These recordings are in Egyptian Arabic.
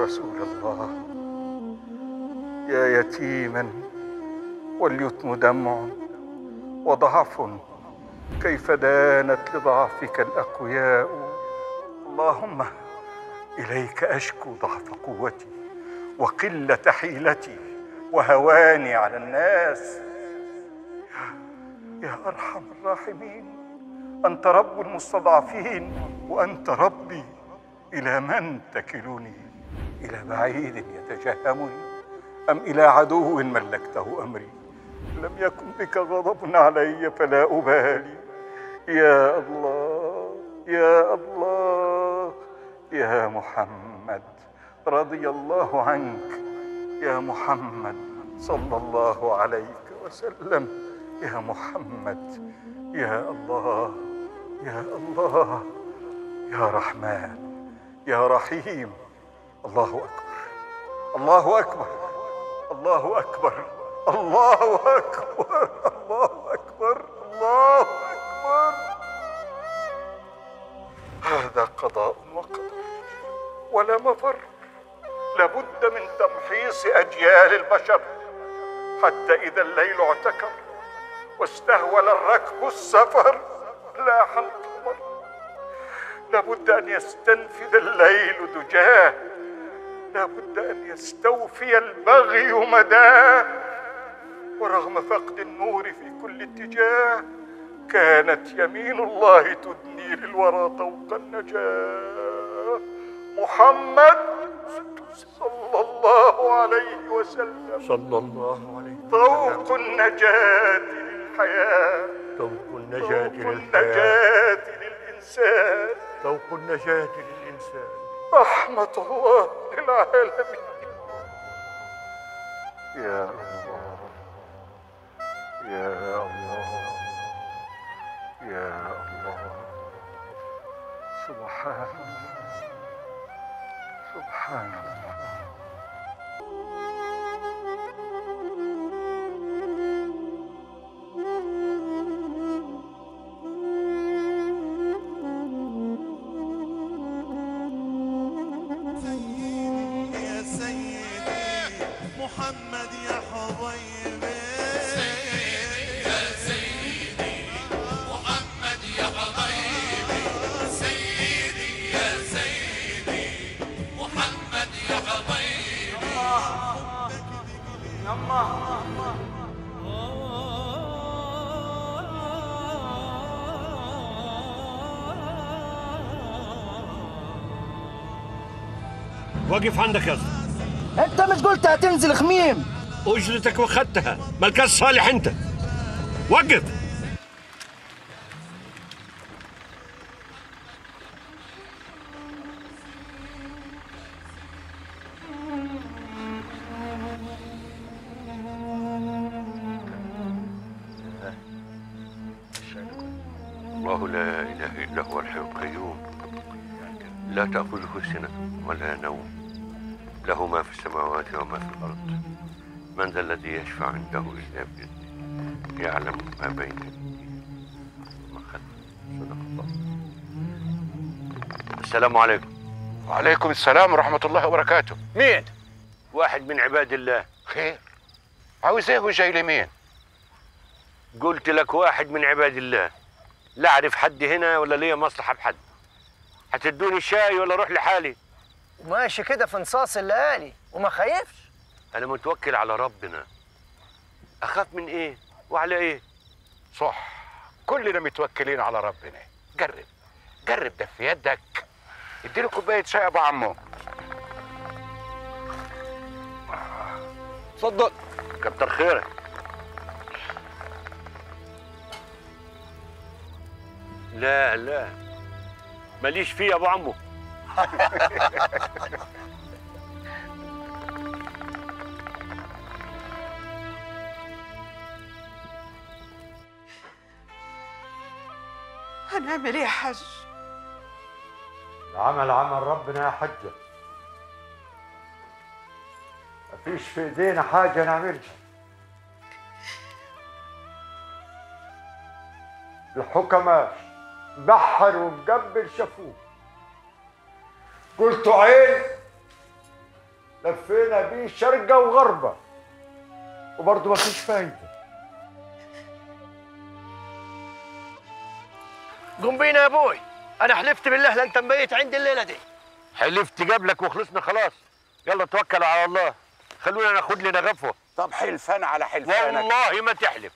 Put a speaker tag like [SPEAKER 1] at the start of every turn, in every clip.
[SPEAKER 1] رسول الله يا يتيما واليتم دمع وضعف كيف دانت لضعفك الاقوياء اللهم اليك اشكو ضعف قوتي وقله حيلتي وهواني على الناس يا ارحم الراحمين انت رب المستضعفين وانت ربي الى من تكلني الى بعيد يتجهمني ام الى عدو ملكته امري لم يكن بك غضب علي فلا ابالي يا الله يا الله يا محمد رضي الله عنك يا محمد صلى الله عليك وسلم يا محمد يا الله يا الله يا رحمن يا رحيم الله اكبر الله اكبر الله اكبر الله اكبر الله اكبر الله اكبر هذا قضاء وقدر ولا مفر لابد من تمحيص اجيال البشر حتى اذا الليل اعتكر واستهول الركب السفر لاح القمر لابد ان يستنفذ الليل دجاه لابد ان يستوفي البغي مداه ورغم فقد النور في كل اتجاه كانت يمين الله تدني للورى طوق النجاه محمد صلى الله عليه وسلم
[SPEAKER 2] صلى الله عليه
[SPEAKER 1] طوق النجاة للحياة
[SPEAKER 2] طوق النجاة
[SPEAKER 1] طوق
[SPEAKER 2] للحياة
[SPEAKER 1] النجاة للإنسان
[SPEAKER 2] طوق النجاة للإنسان
[SPEAKER 1] رحمة الله للعالمين يا الله يا الله يا الله سبحان الله سبحان الله
[SPEAKER 3] يا سيدي محمد يا حبيبي سيدي يا سيدي محمد يا حبيبي سيدي يا سيدي محمد يا حبيبي
[SPEAKER 2] وقف عندك يا أخي.
[SPEAKER 4] انت مش قلت هتنزل خميم
[SPEAKER 2] اجرتك واخدتها مالكش صالح انت وقف الله لا اله الا هو الحي القيوم لا تاخذه سنه ولا نوم له ما في السماوات وما في الارض من ذا الذي يشفع عنده الا باذنه يعلم ما بين ايديهم وما خلفهم صدق الله السلام عليكم
[SPEAKER 5] وعليكم السلام ورحمة الله وبركاته مين؟
[SPEAKER 2] واحد من عباد الله
[SPEAKER 5] خير عاوز ايه وجاي لمين؟
[SPEAKER 2] قلت لك واحد من عباد الله لا اعرف حد هنا ولا ليا مصلحه بحد هتدوني شاي ولا اروح لحالي
[SPEAKER 4] وماشي كده في نصاص الليالي وما خايفش
[SPEAKER 2] انا متوكل على ربنا اخاف من ايه وعلى ايه
[SPEAKER 5] صح كلنا متوكلين على ربنا جرب جرب ده في يدك اديله كوباية شاي يا ابو عمو
[SPEAKER 2] اتفضل كتر خيرك لا لا ماليش فيه يا ابو عمو
[SPEAKER 6] هنعمل ايه يا حاج
[SPEAKER 7] العمل عمل ربنا يا حجة مفيش في ايدينا حاجة نعملها الحكماء بحر ومقبل شافوه قلت عين لفينا بيه شرقة وغربة وبرضه ما فيش فايدة
[SPEAKER 4] قوم بينا يا ابوي انا حلفت بالله لا انت مبيت عندي الليله دي
[SPEAKER 2] حلفت قبلك وخلصنا خلاص يلا توكلوا على الله خلونا ناخد لنا غفوه
[SPEAKER 5] طب حلفان على حلفانك
[SPEAKER 2] والله ما تحلف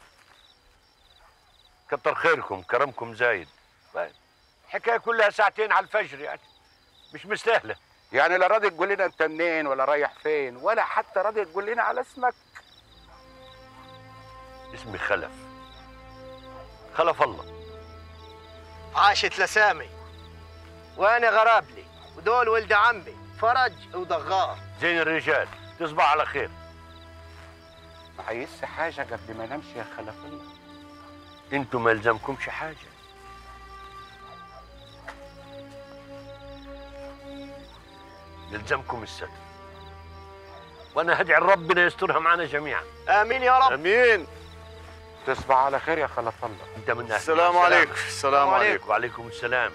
[SPEAKER 2] كتر خيركم كرمكم زايد طيب، الحكايه كلها ساعتين على الفجر يعني مش مستاهله
[SPEAKER 5] يعني لا راضي تقول لنا انت منين ولا رايح فين ولا حتى راضي تقول لنا على اسمك
[SPEAKER 2] اسمي خلف خلف الله
[SPEAKER 4] عاشت لسامي وانا غرابلي ودول ولد عمي فرج وضغار
[SPEAKER 2] زين الرجال تصبح على خير
[SPEAKER 5] ما عايزش حاجه قبل ما نمشي يا خلف الله
[SPEAKER 2] انتوا ما يلزمكمش حاجه يلزمكم الستر وانا هدعي ربنا يسترها معنا جميعا
[SPEAKER 4] امين يا رب
[SPEAKER 1] امين
[SPEAKER 5] تصبح على خير يا خلف الله
[SPEAKER 2] انت من أهل
[SPEAKER 1] السلام عليكم السلام عليكم
[SPEAKER 2] وعليكم السلام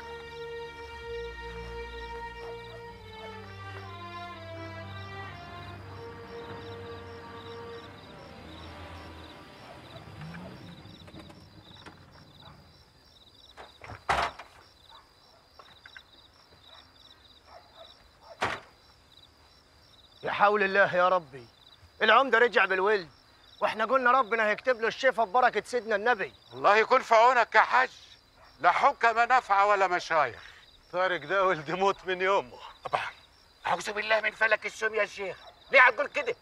[SPEAKER 4] يا حول الله يا ربي العمده رجع بالولد واحنا قلنا ربنا هيكتب له الشفاء ببركه سيدنا النبي
[SPEAKER 5] الله يكون في عونك يا حاج لا حكم نافعه ولا مشايخ
[SPEAKER 1] طارق ده ولد موت من يومه
[SPEAKER 5] طبعا اعوذ بالله من فلك السم يا شيخ ليه هتقول كده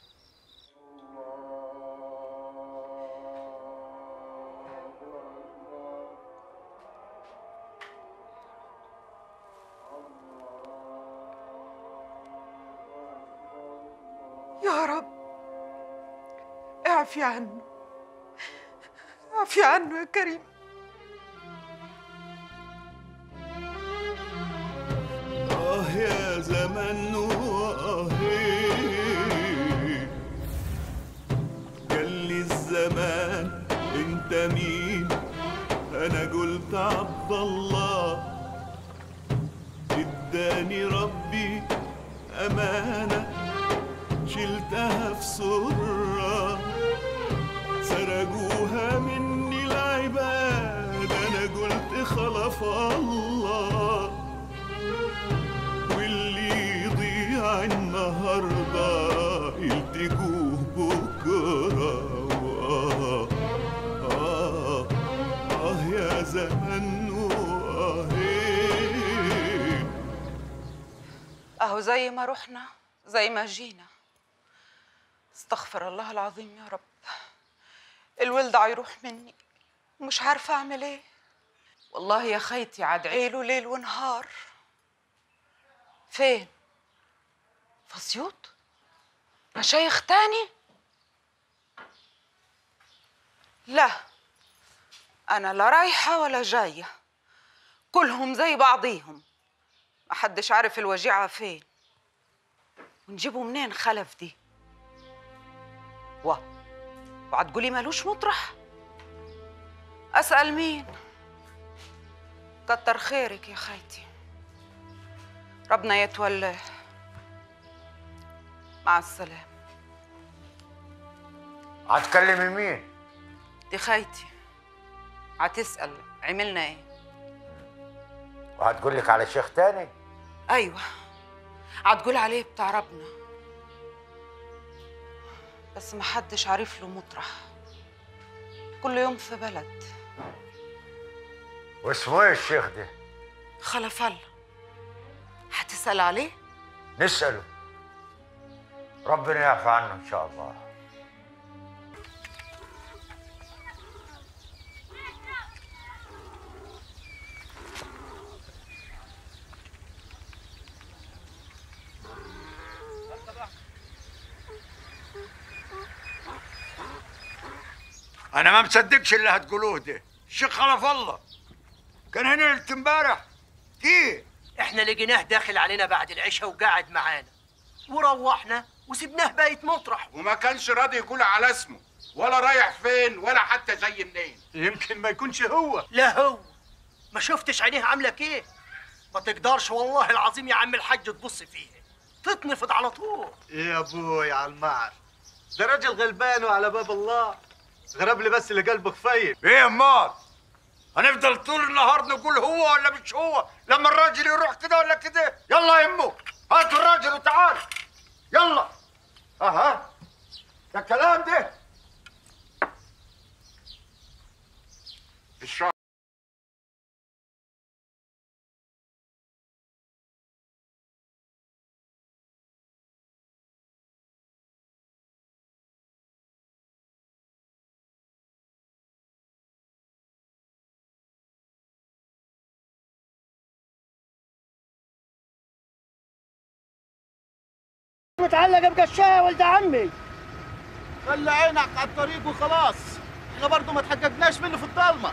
[SPEAKER 6] يا رب اعفي عنه اعفي عنه يا كريم
[SPEAKER 3] آه يا زمن وآهي قال لي الزمان انت مين انا قلت عبد الله اداني ربي امانه شلتها في سره سرقوها مني العباد انا قلت خلف الله واللي يضيع النهارده يلتقوه بكره وآه آه آه يا زمن وآهين
[SPEAKER 6] اهو زي ما رحنا زي ما جينا استغفر الله العظيم يا رب الولد هيروح مني ومش عارفه اعمل ايه والله يا خيتي عدعيله ليل ونهار فين في اسيوط مشايخ تاني لا انا لا رايحه ولا جايه كلهم زي بعضيهم محدش عارف الوجيعه فين ونجيبه منين خلف دي و وهتقولي مالوش مطرح اسال مين كتر خيرك يا خيتي ربنا يتولاه مع السلامه
[SPEAKER 7] هتكلمي مين؟
[SPEAKER 6] دي خيتي هتسال عملنا ايه
[SPEAKER 7] وهتقول لك على شيخ تاني؟
[SPEAKER 6] ايوه هتقول عليه بتاع ربنا بس محدش عارف له مطرح كل يوم في بلد
[SPEAKER 7] واسمه ايه الشيخ ده؟
[SPEAKER 6] خلف الله هتسأل عليه
[SPEAKER 7] نسأله ربنا يعفى عنه إن شاء الله
[SPEAKER 8] انا ما مصدقش اللي هتقولوه ده الشيخ خلف الله كان هنا ليله امبارح كيف
[SPEAKER 4] احنا لقيناه داخل علينا بعد العشاء وقاعد معانا وروحنا وسبناه بايت مطرح
[SPEAKER 5] وما كانش راضي يقول على اسمه ولا رايح فين ولا حتى جاي منين
[SPEAKER 1] يمكن ما يكونش هو
[SPEAKER 4] لا هو ما شفتش عينيه عامله كيف ما تقدرش والله العظيم يا عم الحاج تبص فيه تتنفض على طول
[SPEAKER 1] يا ابوي على المعر ده راجل غلبان وعلى باب الله غرب لي بس اللي قلبه خفيف
[SPEAKER 8] ايه امال هنفضل طول النهار نقول هو ولا مش هو لما الراجل يروح كده ولا كده يلا يا امه هاتوا الراجل وتعال يلا اها ده الكلام ده
[SPEAKER 5] الشعب
[SPEAKER 4] متعلقه بقشايه ولد عمي خلي عينك على الطريق وخلاص احنا برضه ما تحققناش منه في الضلمه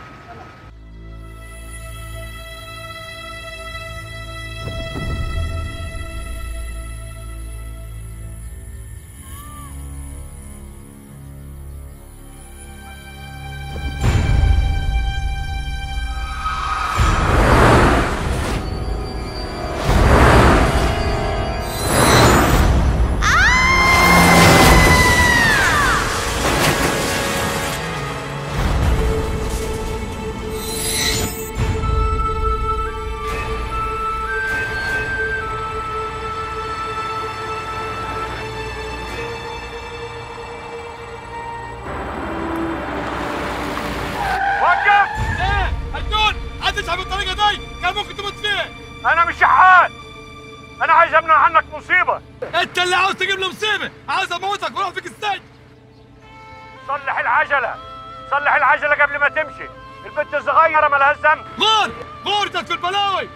[SPEAKER 8] وقف
[SPEAKER 9] ايه هتقول هتسحب الطريقه دي كان ممكن تموت فيه
[SPEAKER 8] انا مش شحات انا عايز امنع عنك مصيبه
[SPEAKER 9] انت اللي عاوز تجيب له مصيبه عاوز اموتك واروح فيك السجن
[SPEAKER 8] صلح العجله صلح العجله قبل ما تمشي البنت الصغيره مالهاش ذنب
[SPEAKER 9] غور غور انت في البلاوي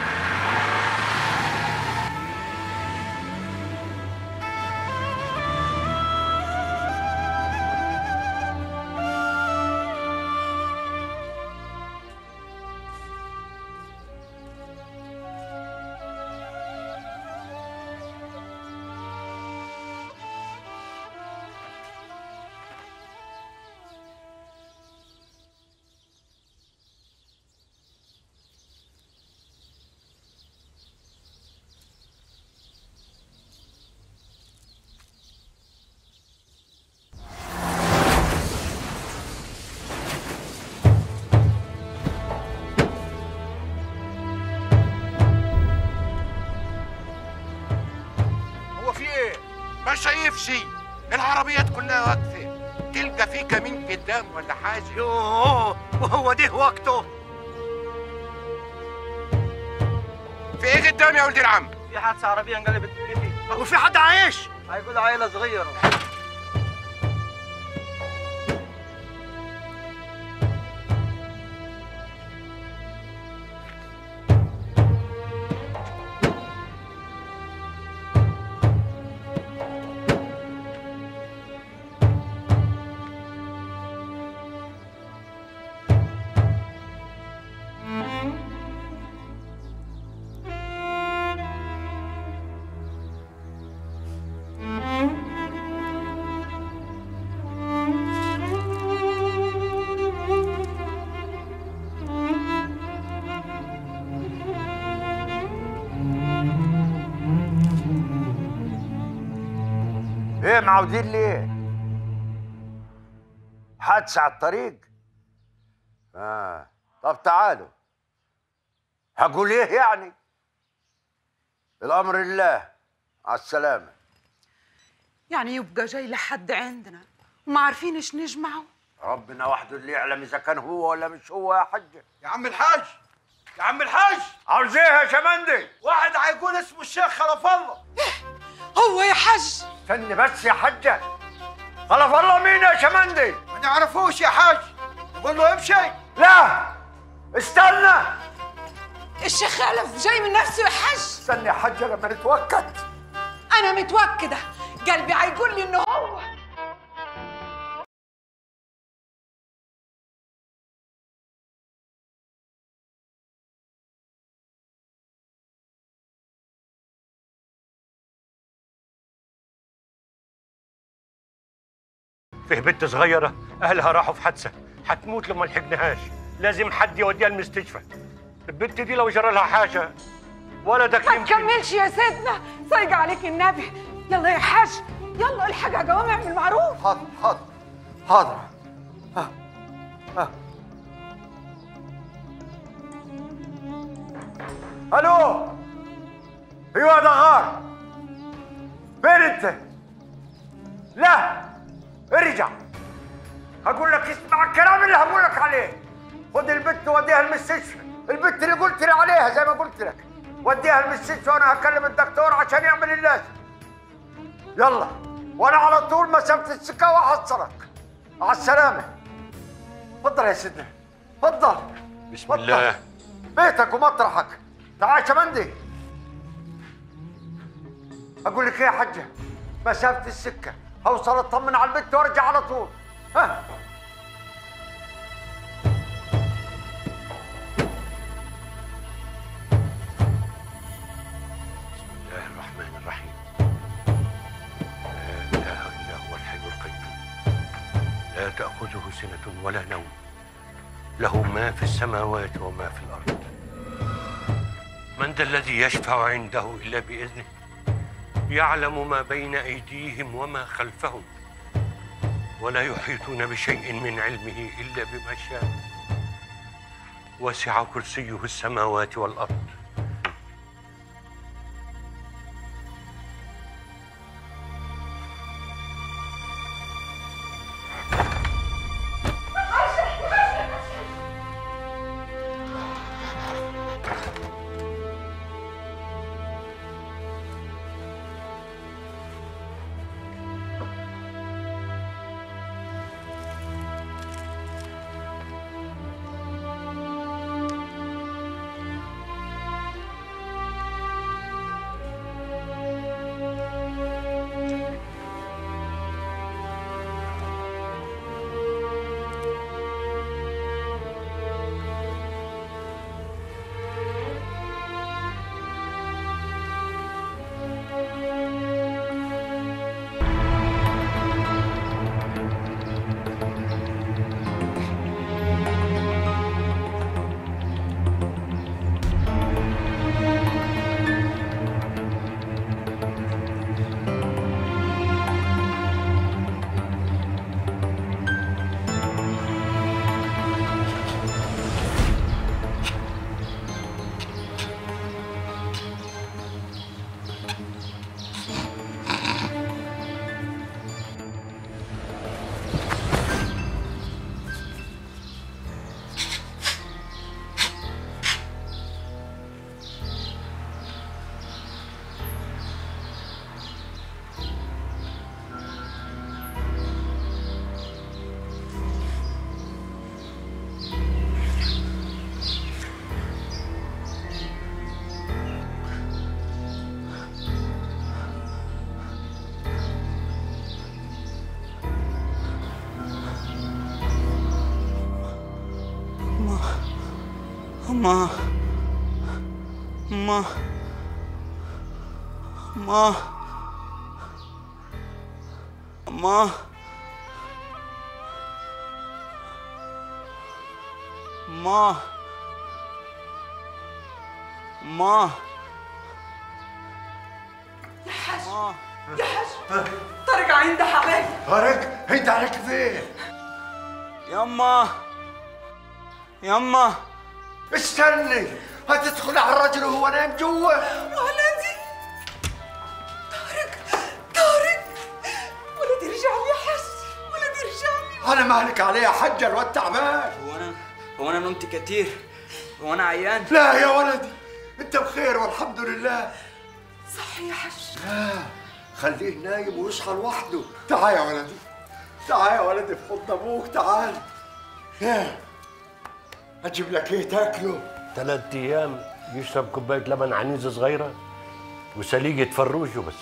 [SPEAKER 8] هو في ايه
[SPEAKER 5] ما شايفش العربيات كلها واقفه تلقى في كمين قدام ولا حاجه
[SPEAKER 4] يوه وهو ده وقته
[SPEAKER 5] في ايه قدام يا ولد العم
[SPEAKER 4] في حادثه عربيه انقلبت بيتي وفي حد عايش هيقول عيله صغيره
[SPEAKER 8] ايه معودين ليه حادثة على الطريق اه طب تعالوا هقول ايه يعني الامر لله على السلامة
[SPEAKER 6] يعني يبقى جاي لحد عندنا وما عارفين ايش نجمعه
[SPEAKER 8] ربنا وحده اللي يعلم اذا كان هو ولا مش هو يا حجة
[SPEAKER 1] يا عم الحاج يا عم الحاج
[SPEAKER 8] عاوز ايه يا شمندي
[SPEAKER 1] واحد هيقول اسمه الشيخ خلف الله
[SPEAKER 6] هو يا حج
[SPEAKER 8] استني بس يا حجة خلف الله مين يا شمندي
[SPEAKER 1] ما نعرفوش يا حاج قول له امشي
[SPEAKER 8] لا استنى
[SPEAKER 6] الشيخ خلف جاي من نفسه يا حج
[SPEAKER 8] استني يا حجة لما نتوكد
[SPEAKER 6] انا متوكده قلبي هيقول لي انه هو
[SPEAKER 8] فيه بنت صغيرة أهلها راحوا في حادثة هتموت لو ما لحقناهاش لازم حد يوديها المستشفى البنت دي لو جرى لها حاجة
[SPEAKER 2] ولدك
[SPEAKER 6] ما
[SPEAKER 2] يمكن
[SPEAKER 6] تكملش يا سيدنا صيق عليك النبي يلا يا حاج يلا الحاج يا جوامع اعمل معروف
[SPEAKER 8] حاضر حاضر حاضر ها ها الو ايوه دغار فين انت؟ لا ارجع هقول لك اسمع الكلام اللي هقول لك عليه خد البت وديها المستشفى البت اللي قلت لي عليها زي ما قلت لك وديها المستشفى وانا هكلم الدكتور عشان يعمل اللازم يلا وانا على طول مسافه السكه وهحصلك على السلامه اتفضل يا سيدنا اتفضل
[SPEAKER 2] بسم الله
[SPEAKER 8] بيتك ومطرحك تعال شمندي اقول لك ايه يا حجه مسافه السكه هوصل اطمن على البيت وارجع على طول ها
[SPEAKER 2] بسم الله الرحمن الرحيم لا اله الا هو الحي القيوم لا تاخذه سنه ولا نوم له ما في السماوات وما في الارض من ذا الذي يشفع عنده الا باذنه يعلم ما بين ايديهم وما خلفهم ولا يحيطون بشيء من علمه الا بما شاء وسع كرسيه السماوات والارض
[SPEAKER 10] أما أما أما أما أما أما
[SPEAKER 6] يا حاج يا حاج طارق عند حبايبي
[SPEAKER 8] طارق انت عليك فين؟
[SPEAKER 10] يما يما
[SPEAKER 8] استني هتدخل على الرجل وهو نايم جوا
[SPEAKER 6] ولدي طارق طارق ولدي رجع لي يا حاج ولدي رجع لي
[SPEAKER 8] انا مالك عليه يا حجه الواد تعبان
[SPEAKER 10] هو أنا هو أنا نمت كتير هو أنا عيان
[SPEAKER 8] لا يا ولدي انت بخير والحمد لله
[SPEAKER 6] صح يا حاج
[SPEAKER 8] لا خليه نايم ويصحى لوحده تعال يا ولدي تعال يا ولدي في حضن ابوك تعال يا اجيب لك ايه تاكله
[SPEAKER 2] ثلاث ايام يشرب كوبايه لبن عنيزه صغيره وسليقه فروج وبس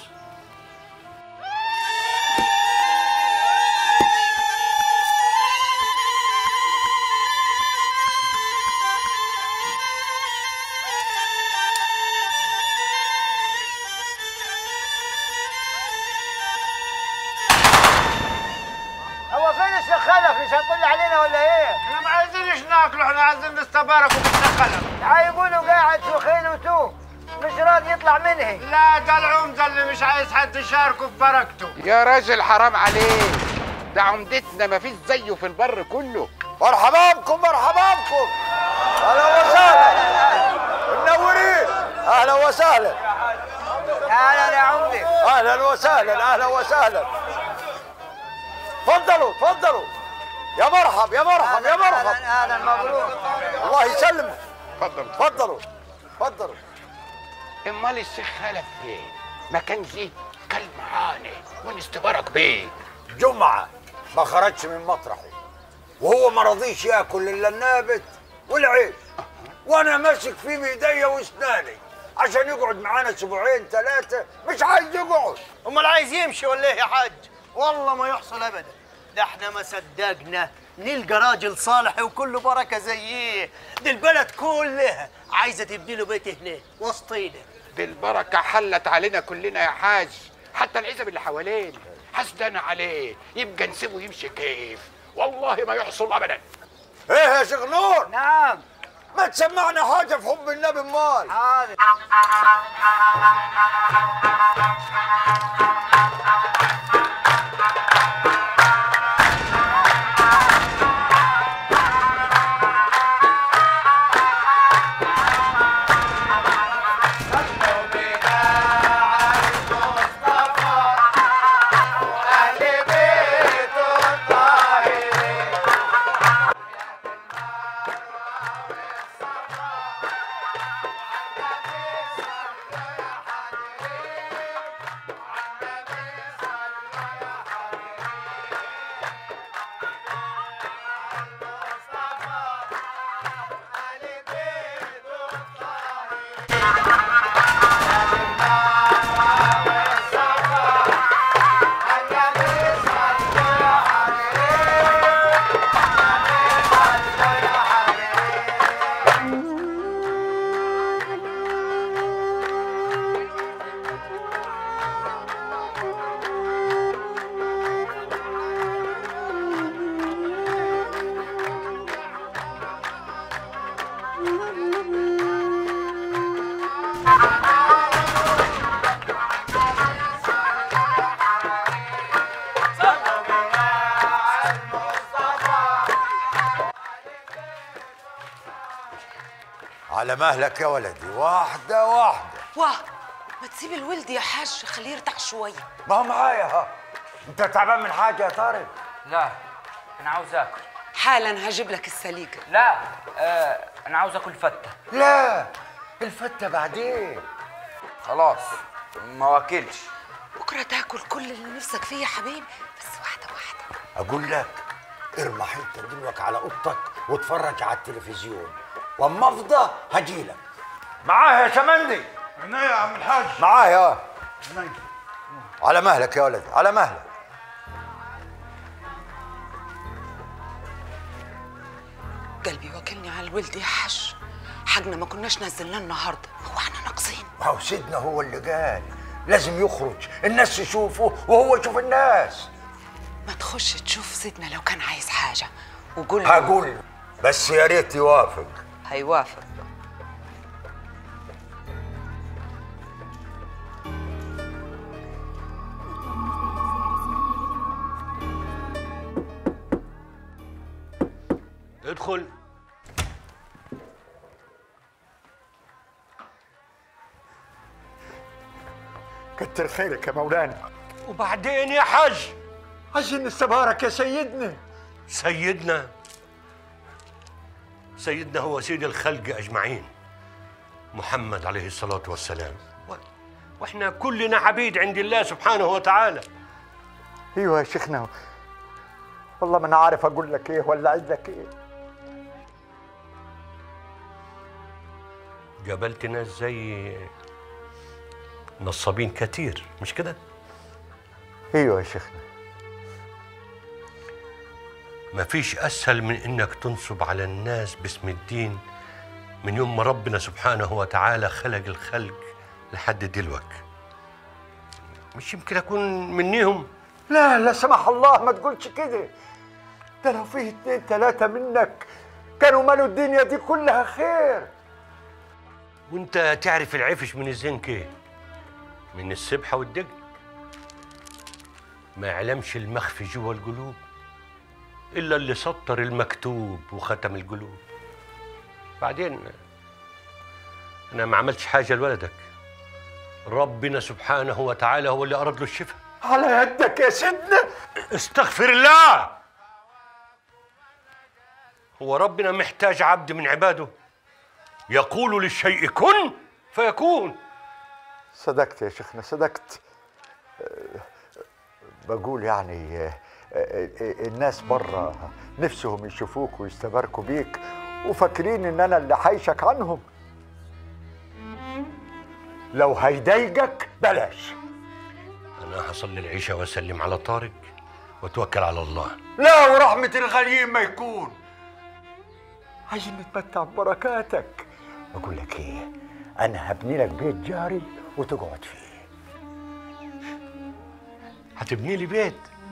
[SPEAKER 4] هو فين الشيخ خلف مش هتقول علينا ولا ايه؟ احنا ما عايزينش ناكله احنا عايزين نستبارك ونستخلف تعال يقولوا قاعد في خيل وتوه
[SPEAKER 11] مش راضي يطلع منها
[SPEAKER 8] لا ده العمده اللي مش عايز حد يشاركه في بركته
[SPEAKER 5] يا راجل حرام عليك ده عمدتنا مفيش زيه في البر كله
[SPEAKER 7] مرحبا بكم مرحبا بكم اهلا وسهلا منورين اهلا وسهلا
[SPEAKER 11] اهلا يا عمدي
[SPEAKER 7] اهلا وسهلا اهلا وسهلا تفضلوا تفضلوا يا مرحب يا مرحب يا مرحب
[SPEAKER 11] اهلا اهلا مبروك
[SPEAKER 7] الله يسلمك
[SPEAKER 5] اتفضل
[SPEAKER 7] تفضلوا تفضلوا
[SPEAKER 5] امال الشيخ خلف فين ما كان جه كان معانا ونستبارك بيه
[SPEAKER 7] جمعة ما خرجش من مطرحه وهو ما رضيش ياكل الا النابت والعيش وانا ماسك فيه بايديا واسناني عشان يقعد معانا اسبوعين ثلاثة مش عايز يقعد
[SPEAKER 4] امال عايز يمشي ولا ايه يا حاج والله ما يحصل ابدا ده احنا ما صدقنا نلقى راجل صالح وكله بركه زيه دي البلد كلها عايزه تبني له بيت هنا وسطينا
[SPEAKER 5] دي البركة حلت علينا كلنا يا حاج حتى العزب اللي حوالينا حسدنا عليه يبقى نسيبه يمشي كيف والله ما يحصل ابدا
[SPEAKER 7] ايه يا شيخ نور
[SPEAKER 11] نعم
[SPEAKER 7] ما تسمعنا حاجة في حب النبي مال
[SPEAKER 11] حاضر
[SPEAKER 7] على مهلك يا ولدي واحدة واحدة
[SPEAKER 6] واه ما تسيب الولد يا حاج خليه يرتاح شويه
[SPEAKER 7] ما هو معايا ها انت تعبان من حاجة يا طارق
[SPEAKER 10] لا انا عاوز اكل
[SPEAKER 6] حالا هجيب لك السليقه
[SPEAKER 10] لا آه انا عاوز اكل فته
[SPEAKER 7] لا الفتة بعدين
[SPEAKER 10] خلاص ما واكلش
[SPEAKER 6] بكره تاكل كل اللي نفسك فيه يا حبيبي بس واحده واحده
[SPEAKER 7] اقول لك ارمى حته دلوك على اوضتك واتفرج على التلفزيون واما افضى هجيلك معايا يا شمندي
[SPEAKER 8] هنا يا عم الحاج
[SPEAKER 7] معايا على مهلك يا ولدي على مهلك
[SPEAKER 6] قلبي واكلني على الولد يا حاج حقنا ما كناش نزلناه النهارده هو احنا ناقصين
[SPEAKER 7] وهو سيدنا هو اللي قال لازم يخرج الناس تشوفه وهو يشوف الناس
[SPEAKER 6] ما تخش تشوف سيدنا لو كان عايز حاجه وقول له
[SPEAKER 7] هقول له بس يا ريت يوافق
[SPEAKER 6] هيوافق
[SPEAKER 12] ادخل
[SPEAKER 7] كتر خيرك يا مولانا
[SPEAKER 12] وبعدين يا حاج
[SPEAKER 7] عايزين نستبارك يا سيدنا
[SPEAKER 12] سيدنا سيدنا هو سيد الخلق اجمعين محمد عليه الصلاه والسلام و- واحنا كلنا عبيد عند الله سبحانه وتعالى
[SPEAKER 7] ايوه يا شيخنا والله ما انا عارف اقول لك ايه ولا اعيد لك ايه
[SPEAKER 12] قابلت ناس زي نصابين كتير مش كده
[SPEAKER 7] ايوه يا شيخنا
[SPEAKER 12] مفيش اسهل من انك تنصب على الناس باسم الدين من يوم ما ربنا سبحانه وتعالى خلق الخلق لحد دلوقتي مش يمكن اكون منيهم
[SPEAKER 7] لا لا سمح الله ما تقولش كده ده لو فيه اتنين تلاتة منك كانوا مالوا الدنيا دي كلها خير
[SPEAKER 12] وانت تعرف العفش من الزنك ايه من السبحه والدقن ما يعلمش المخفي جوا القلوب الا اللي سطر المكتوب وختم القلوب بعدين انا ما عملتش حاجه لولدك ربنا سبحانه وتعالى هو اللي اراد له الشفاء
[SPEAKER 7] على يدك يا سيدنا
[SPEAKER 12] استغفر الله هو ربنا محتاج عبد من عباده يقول للشيء كن فيكون
[SPEAKER 7] صدقت يا شيخنا صدقت أه، بقول يعني أه، أه، الناس بره نفسهم يشوفوك ويستباركوا بيك وفاكرين ان انا اللي حايشك عنهم لو هيضايقك بلاش
[SPEAKER 12] انا هصلي العشاء واسلم على طارق واتوكل على الله
[SPEAKER 7] لا ورحمة الغليم ما يكون عايزين نتمتع ببركاتك بقول لك ايه انا هبني لك بيت جاري وتقعد فيه
[SPEAKER 12] هتبني لي بيت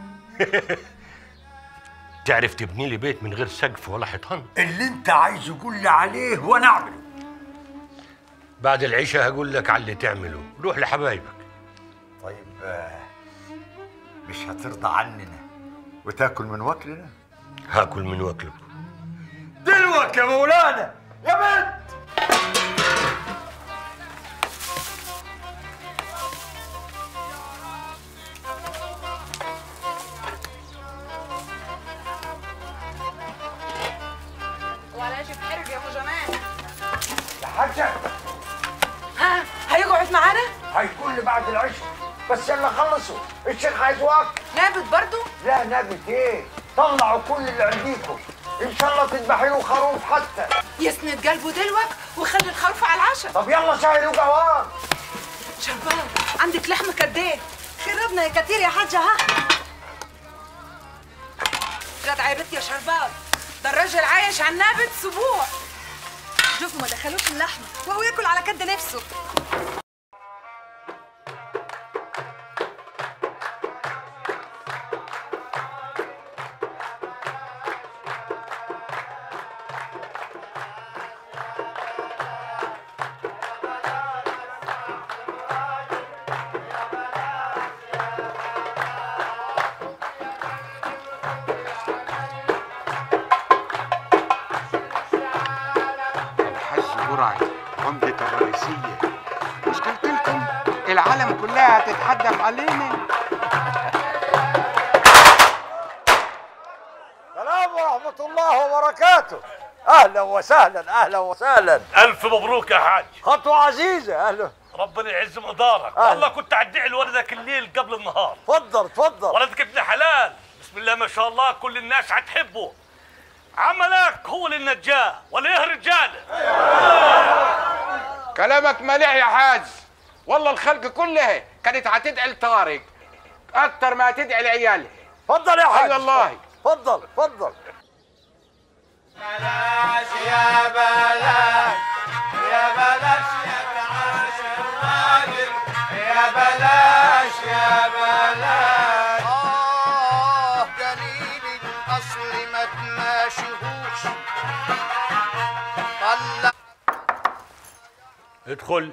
[SPEAKER 12] تعرف تبني لي بيت من غير سقف ولا حيطان
[SPEAKER 7] اللي انت عايز قول لي عليه وانا اعمله
[SPEAKER 12] بعد العشاء هقول لك على اللي تعمله روح لحبايبك
[SPEAKER 7] طيب آه، مش هترضى عننا وتاكل من وكلنا
[SPEAKER 12] هاكل من وكلك
[SPEAKER 7] دلوك يا مولانا يا بنت
[SPEAKER 6] ولا اجي بحرج يا ابو جمال
[SPEAKER 7] يا حاجة
[SPEAKER 6] ها هيقعد معانا
[SPEAKER 7] هيكون لي بعد العشاء بس يلا خلصوا الشيخ عايز وقت
[SPEAKER 6] نابت برضو
[SPEAKER 7] لا نبت ايه طلعوا كل اللي عنديكم ان شاء الله تذبحي له خروف حتى
[SPEAKER 6] يسند قلبه دلوك وخلي الخروف على العشاء
[SPEAKER 7] طب يلا شاهدوا قوام
[SPEAKER 6] شربان عندك لحمه قد ايه
[SPEAKER 13] خربنا يا كتير يا حاجة ها
[SPEAKER 6] جدع يا بنت يا شربان ده الراجل عايش على النابت اسبوع
[SPEAKER 13] شوفوا ما دخلوش اللحمة وهو ياكل على كد نفسه
[SPEAKER 5] الحاج برعي عمدة الرئيسية مش قلت لكم العالم كلها هتتحدف علينا
[SPEAKER 7] السلام ورحمة الله وبركاته أهلا وسهلا أهلا وسهلا
[SPEAKER 12] الف مبروك يا حاج
[SPEAKER 7] خطوة عزيزة أهلا
[SPEAKER 12] ربنا يعز مقدارك
[SPEAKER 7] أهلا.
[SPEAKER 12] والله كنت ادعي لولدك الليل قبل النهار
[SPEAKER 7] تفضل تفضل
[SPEAKER 12] ولدك ابن حلال بسم الله ما شاء الله كل الناس هتحبه عملك هو اللي نجاه ولا ايه رجاله
[SPEAKER 5] كلامك مليح يا حاج والله الخلق كلها كانت هتدعي لطارق اكتر ما هتدعي لعيالها
[SPEAKER 7] تفضل يا حاج
[SPEAKER 5] اي والله
[SPEAKER 7] تفضل تفضل
[SPEAKER 3] بلاش يا بلاش يا بلاش يا تعاش الراجل يا بلاش يا بلاش
[SPEAKER 4] آه دليل الأصل ما تماشيهوش طلع
[SPEAKER 12] ادخل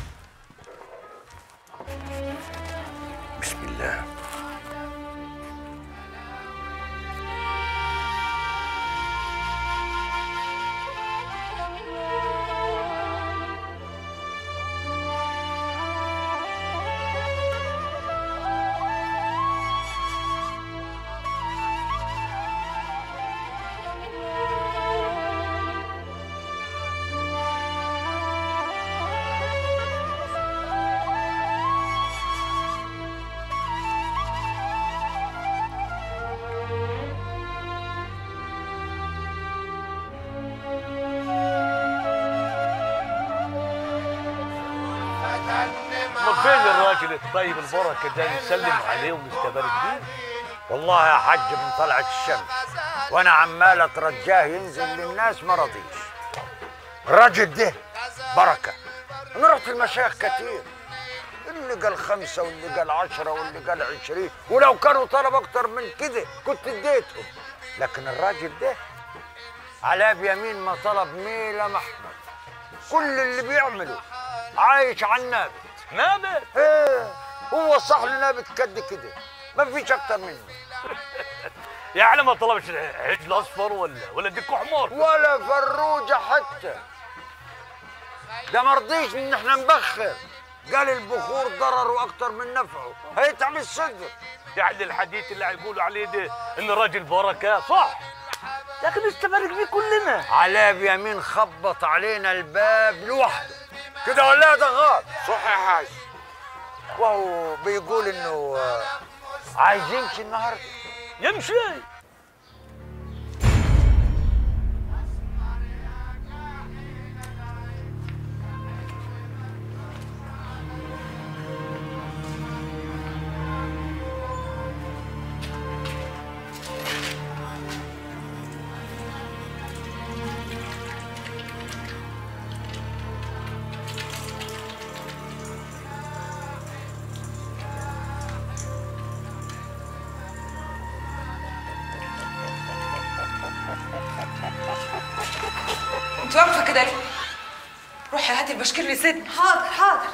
[SPEAKER 12] بسم الله
[SPEAKER 3] ما
[SPEAKER 12] فين الراجل الطيب البركه ده نسلم عليه ونستبارك بيه
[SPEAKER 7] والله يا حج من طلعت الشمس وانا عمال اترجاه ينزل للناس ما رضيش الراجل ده بركه انا رحت المشايخ كتير اللي قال خمسة واللي قال عشرة واللي قال عشرين ولو كانوا طلب أكتر من كده كنت اديتهم لكن الراجل ده على بيمين ما طلب ميلة محمد كل اللي بيعمله عايش على النابت
[SPEAKER 14] نابت
[SPEAKER 7] ايه هو صح له نابت قد كده ما فيش اكتر منه
[SPEAKER 14] يعني ما طلبش عجل اصفر ولا ولا ديكو حمار
[SPEAKER 7] ولا فروجه حتى ده ما رضيش ان احنا نبخر قال البخور ضرره اكتر من نفعه هيتعب الصدر
[SPEAKER 14] يعني الحديث اللي هيقولوا عليه ده ان راجل بركه صح لكن استفرق بيه كلنا
[SPEAKER 7] علاء بيمين خبط علينا الباب لوحده كده ولا يا دغار
[SPEAKER 5] صح يا حاج
[SPEAKER 7] وهو بيقول انه آه، عايز يمشي النهارده
[SPEAKER 14] يمشي
[SPEAKER 6] انت واقفه كده ليه؟ روحي هاتي البشكير لسيدنا
[SPEAKER 13] حاضر حاضر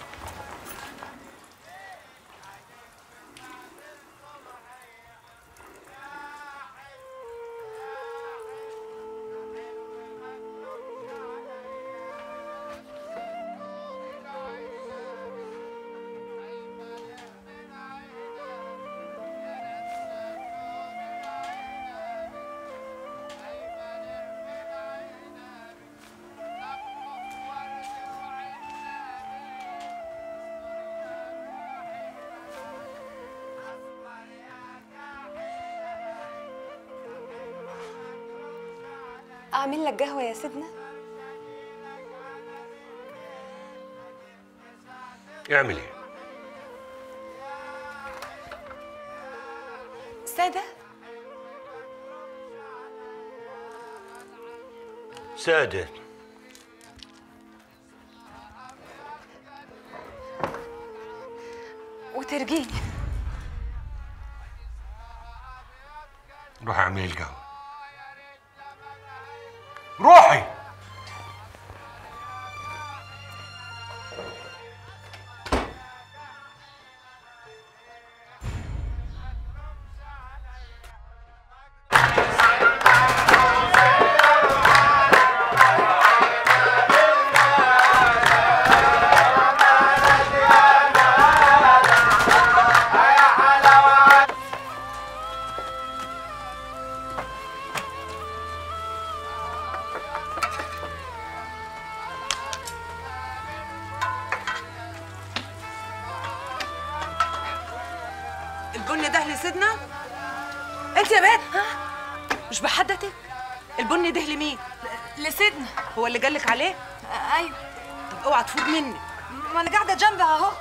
[SPEAKER 15] أعمل لك قهوة يا سيدنا
[SPEAKER 12] اعملي
[SPEAKER 15] سادة
[SPEAKER 12] سادة
[SPEAKER 15] وترجيني
[SPEAKER 12] روحي اعملي القهوة روحي
[SPEAKER 6] البن ده لسيدنا انت يا بنت مش بحدتك البن ده لمين
[SPEAKER 13] لسيدنا
[SPEAKER 6] هو اللي قالك عليه
[SPEAKER 13] ايوه
[SPEAKER 6] طب اوعى تفوت مني
[SPEAKER 13] ما انا قاعده جنبها اهو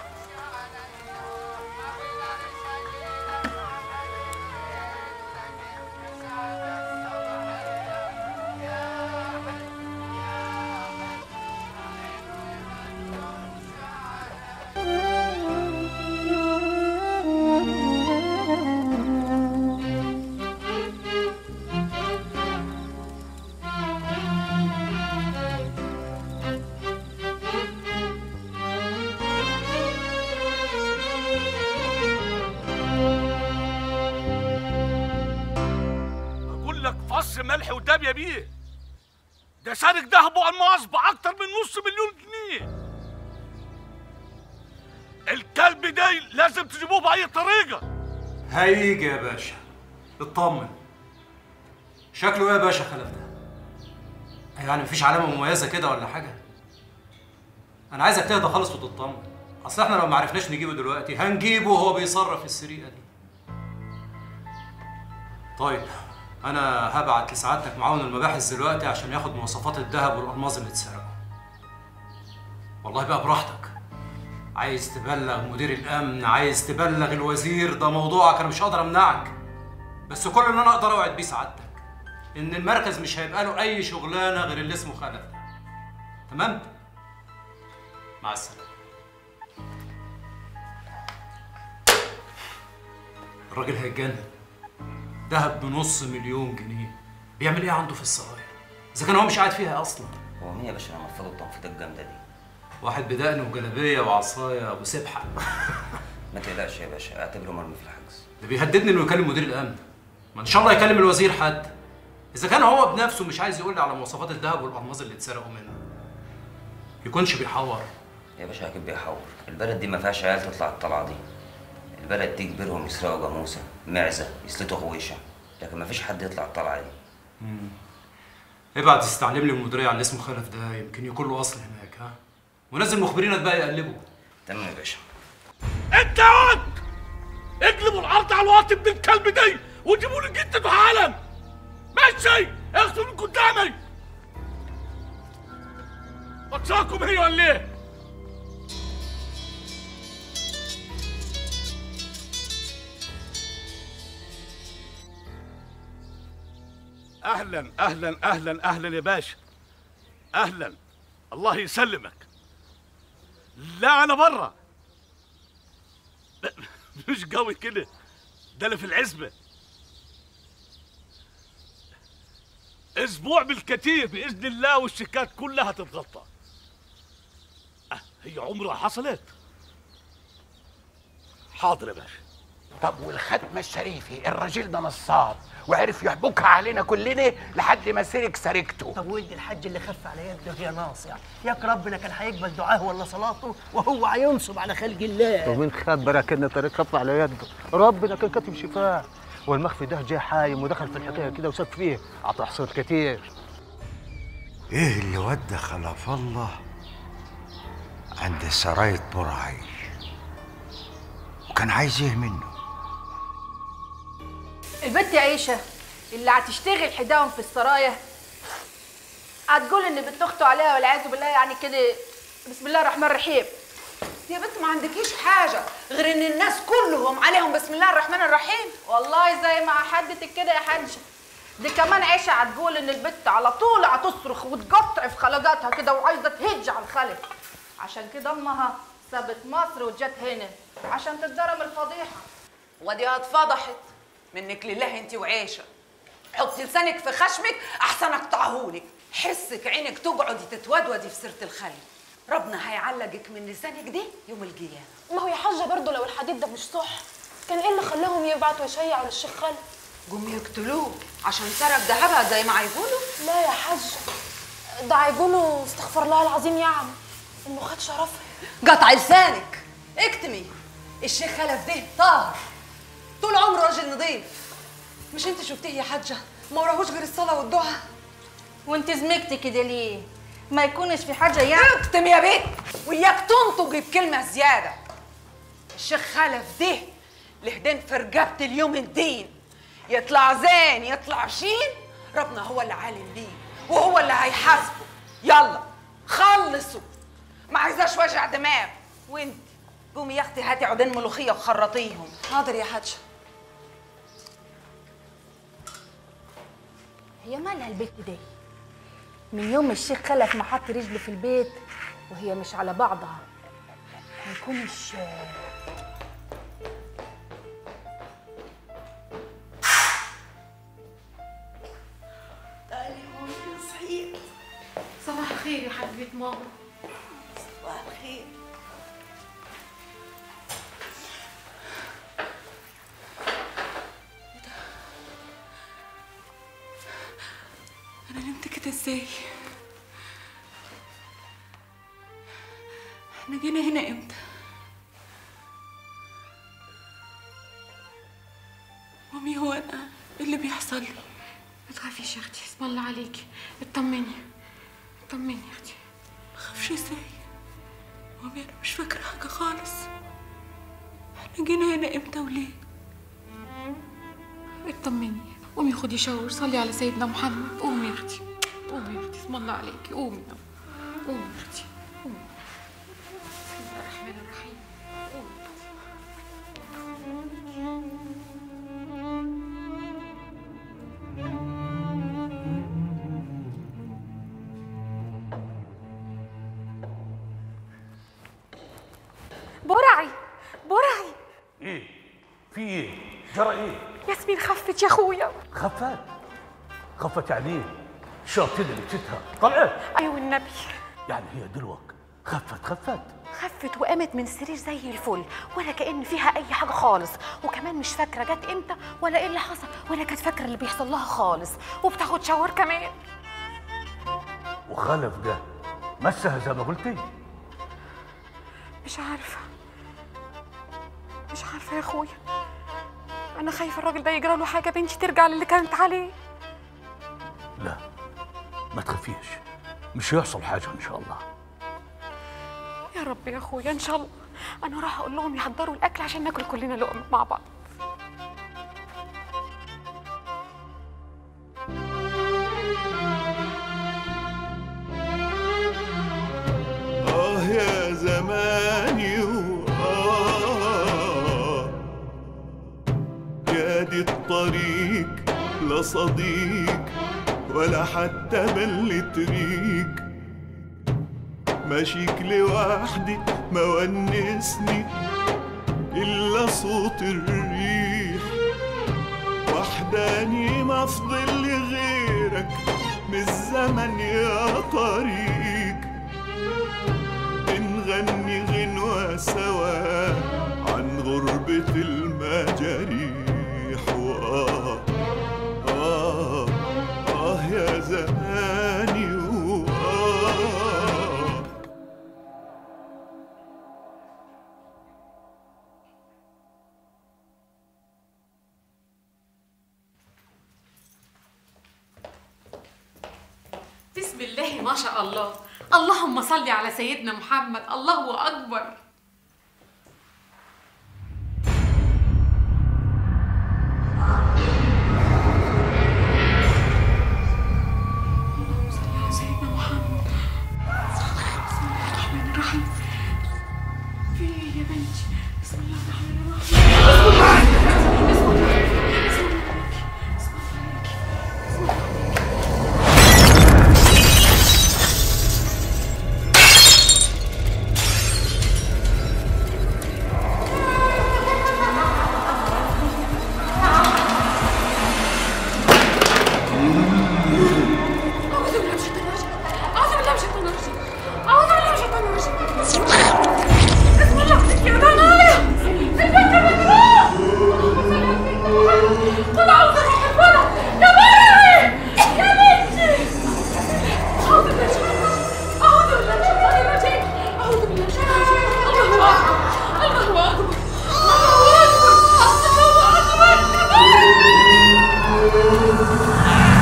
[SPEAKER 9] اقول لك فص ملح وداب يا بيه ده سارق ذهبه الماس باكتر من نص مليون جنيه الكلب ده لازم تجيبوه باي طريقه
[SPEAKER 16] هيجي يا باشا اطمن شكله ايه يا باشا خلف ده يعني مفيش علامه مميزه كده ولا حاجه انا عايزك تهدى خالص وتطمن اصل احنا لو ما عرفناش نجيبه دلوقتي هنجيبه وهو بيصرف السرقه دي طيب انا هبعت لسعادتك معاون المباحث دلوقتي عشان ياخد مواصفات الذهب والالماظ اللي اتسرقوا والله بقى براحتك عايز تبلغ مدير الامن عايز تبلغ الوزير ده موضوعك انا مش هقدر امنعك بس كل اللي انا اقدر اوعد بيه سعادتك ان المركز مش هيبقى له اي شغلانه غير اللي اسمه خلف ده تمام مع السلامه الراجل هيتجنن دهب بنص مليون جنيه بيعمل ايه عنده في السرايا اذا كان هو مش قاعد فيها اصلا
[SPEAKER 17] هو مين يا باشا اللي نفضوا التنفيضه الجامده دي
[SPEAKER 16] واحد بدقن وجلابيه وعصايه وسبحه
[SPEAKER 17] ما تقلقش يا باشا اعتبره مرمي في الحجز
[SPEAKER 16] ده بيهددني انه يكلم مدير الامن ما ان شاء الله يكلم الوزير حد اذا كان هو بنفسه مش عايز يقول لي على مواصفات الذهب والالماظ اللي اتسرقوا منه يكونش بيحور
[SPEAKER 17] يا باشا اكيد بيحور البلد دي ما فيهاش عيال تطلع الطلعه دي البلد دي كبيرهم يسرقوا جاموسه معزه يسلتوا غويشه لكن ما فيش حد يطلع الطلعه دي
[SPEAKER 16] ابعت استعلم لي المديريه على اللي اسمه خلف ده يمكن يكون له اصل هناك ها ونزل مخبرينك بقى يقلبوا
[SPEAKER 17] تمام يا باشا
[SPEAKER 9] انت يا واد اقلبوا الارض على الواطي ابن الكلب دي وجيبوا لي جدته حالا ماشي اخذوا من قدامي بتصاكم هي ولا ايه؟ اهلا اهلا اهلا اهلا يا باشا اهلا الله يسلمك لا انا برا لا، مش قوي كده ده انا في العزبه اسبوع بالكثير باذن الله والشيكات كلها تتغطى أه، هي عمرها حصلت حاضر يا باشا
[SPEAKER 5] طب والختمة الشريفي الراجل ده نصاب وعرف يحبكها علينا كلنا لحد ما سرق سرقته
[SPEAKER 4] طب ولد الحج اللي خف على يده يا ناصع ياك ربنا كان هيقبل دعاه ولا صلاته وهو هينصب على خلق الله
[SPEAKER 1] ومن خبرك ان طريق خف على يده ربنا كان كاتب شفاه والمخفي ده جه حايم ودخل في الحكايه كده وساب فيه عطى حصول كتير
[SPEAKER 7] ايه اللي ودى خلف الله عند سراية برعي وكان عايز ايه منه
[SPEAKER 18] البنت عيشة اللي هتشتغل حداهم في السرايا هتقول ان بنت اخته عليها والعياذ بالله يعني كده بسم الله الرحمن الرحيم
[SPEAKER 6] يا بنت ما عندكيش حاجة غير ان الناس كلهم عليهم بسم الله الرحمن الرحيم
[SPEAKER 18] والله زي ما حدتك كده يا حاجة دي كمان عيشة هتقول ان البنت على طول هتصرخ وتقطع في خلقاتها كده وعايزة تهج على الخلق عشان كده امها سابت مصر وجت هنا عشان تتضرم الفضيحة
[SPEAKER 6] ودي اتفضحت منك لله انت وعيشة حطي لسانك في خشمك احسن اقطعهولك حسك عينك تقعدي تتودودي في سيرة الخلق ربنا هيعلقك من لسانك دي يوم القيامة
[SPEAKER 19] ما هو يا حاجة برضه لو الحديد ده مش صح كان ايه اللي خلاهم يبعتوا يشيعوا للشيخ خالد
[SPEAKER 6] قوم يقتلوه عشان سرق ذهبها زي ما هيقولوا
[SPEAKER 19] لا يا حاج ده هيقولوا استغفر الله العظيم يا عم انه خد شرفها
[SPEAKER 6] قطع لسانك اكتمي الشيخ خلف ده طاهر طول عمره راجل نظيف مش انت شفتيه يا حاجه ما وراهوش غير الصلاه والدعاء
[SPEAKER 18] وانت زمكتي كده ليه ما يكونش في حاجه يعني
[SPEAKER 6] اكتم يا بنت وياك تنطقي بكلمه زياده الشيخ خلف ده لهدين في رقبه اليوم الدين يطلع زين يطلع شين ربنا هو اللي عالم بيه وهو اللي هيحاسبه يلا خلصوا ما عايزاش وجع دماغ وانت قومي يا اختي هاتي عودين ملوخيه وخرطيهم حاضر يا حاجه
[SPEAKER 19] هي مالها البنت دي من يوم الشيخ خلف ما حط رجله في البيت وهي مش على بعضها هيكون مش
[SPEAKER 18] تعالي مامي صحيت صباح الخير يا حبيبه ماما صباح الخير
[SPEAKER 6] انا نمت كده ازاي احنا جينا هنا امتى مامي هو انا ايه اللي بيحصل لي
[SPEAKER 19] ما تخافيش يا اختي اسم الله عليكي اطمني اطمني يا اختي
[SPEAKER 6] ما اخافش ازاي مامي انا مش فاكره حاجه خالص احنا جينا هنا امتى وليه
[SPEAKER 19] اطمني قومي خدي شاور صلي على سيدنا محمد قومي يا اختي قومي يا اختي اسم الله عليكي قومي قومي يا اختي قومي بسم الله الرحمن الرحيم قومي برعي برعي
[SPEAKER 9] ايه في ايه جرى ايه
[SPEAKER 19] ياسمين خفت يا اخويا
[SPEAKER 9] خفت خفت يعني ايه شاطين اللي لبستها طلعت
[SPEAKER 20] ايوه النبي
[SPEAKER 9] يعني هي دلوك خفت خفت
[SPEAKER 20] خفت وقامت من السرير زي الفل ولا كأن فيها أي حاجة خالص وكمان مش فاكرة جت إمتى ولا إيه اللي حصل ولا كانت فاكرة اللي بيحصل لها خالص وبتاخد شاور كمان
[SPEAKER 9] وخلف ده مسها زي ما قلتي
[SPEAKER 20] مش عارفة مش عارفة يا أخويا أنا خايفة الراجل ده يجرى له حاجة بنتي ترجع للي كانت عليه
[SPEAKER 9] لا ما تخافيش مش هيحصل حاجه ان شاء الله
[SPEAKER 20] يا رب يا أخويا إن شاء الله أنا راح أقول لهم يحضروا الأكل عشان ناكل كلنا لقمة مع بعض
[SPEAKER 21] آه يا زماني وآه يا دي الطريق لا صديق ولا حتى بلة ريق ماشيك لوحدي ما ونسني إلا صوت الريح وحداني ما فضل لي غيرك من الزمن يا طريق بنغني غنوة سوا عن غربة المجاريح وآه آه آه يا زماني وآه
[SPEAKER 19] بسم الله ما شاء الله اللهم صل على سيدنا محمد الله أكبر اللهم صل على سيدنا محمد بسم الله الرحمن الرحيم في ايه يا بنتي بسم الله الرحمن الرحيم بسم الله بسم الله بسم الله بسم الله بسم الله أعوذ بالله من الشيطان الرجيم أعوذ بالله من الشيطان الرجيم أعوذ بالله من الشيطان الرجيم بسم الله يا ضنايا البنت مجنون قل أعوذ برب الفلق يا مريم يا بنتي أعوذ بالله من الشيطان الرجيم أعوذ بالله من الشيطان الرجيم أعوذ بالله من الشيطان الرجيم الله أكبر الله أكبر الله أكبر الله أكبر يا مريم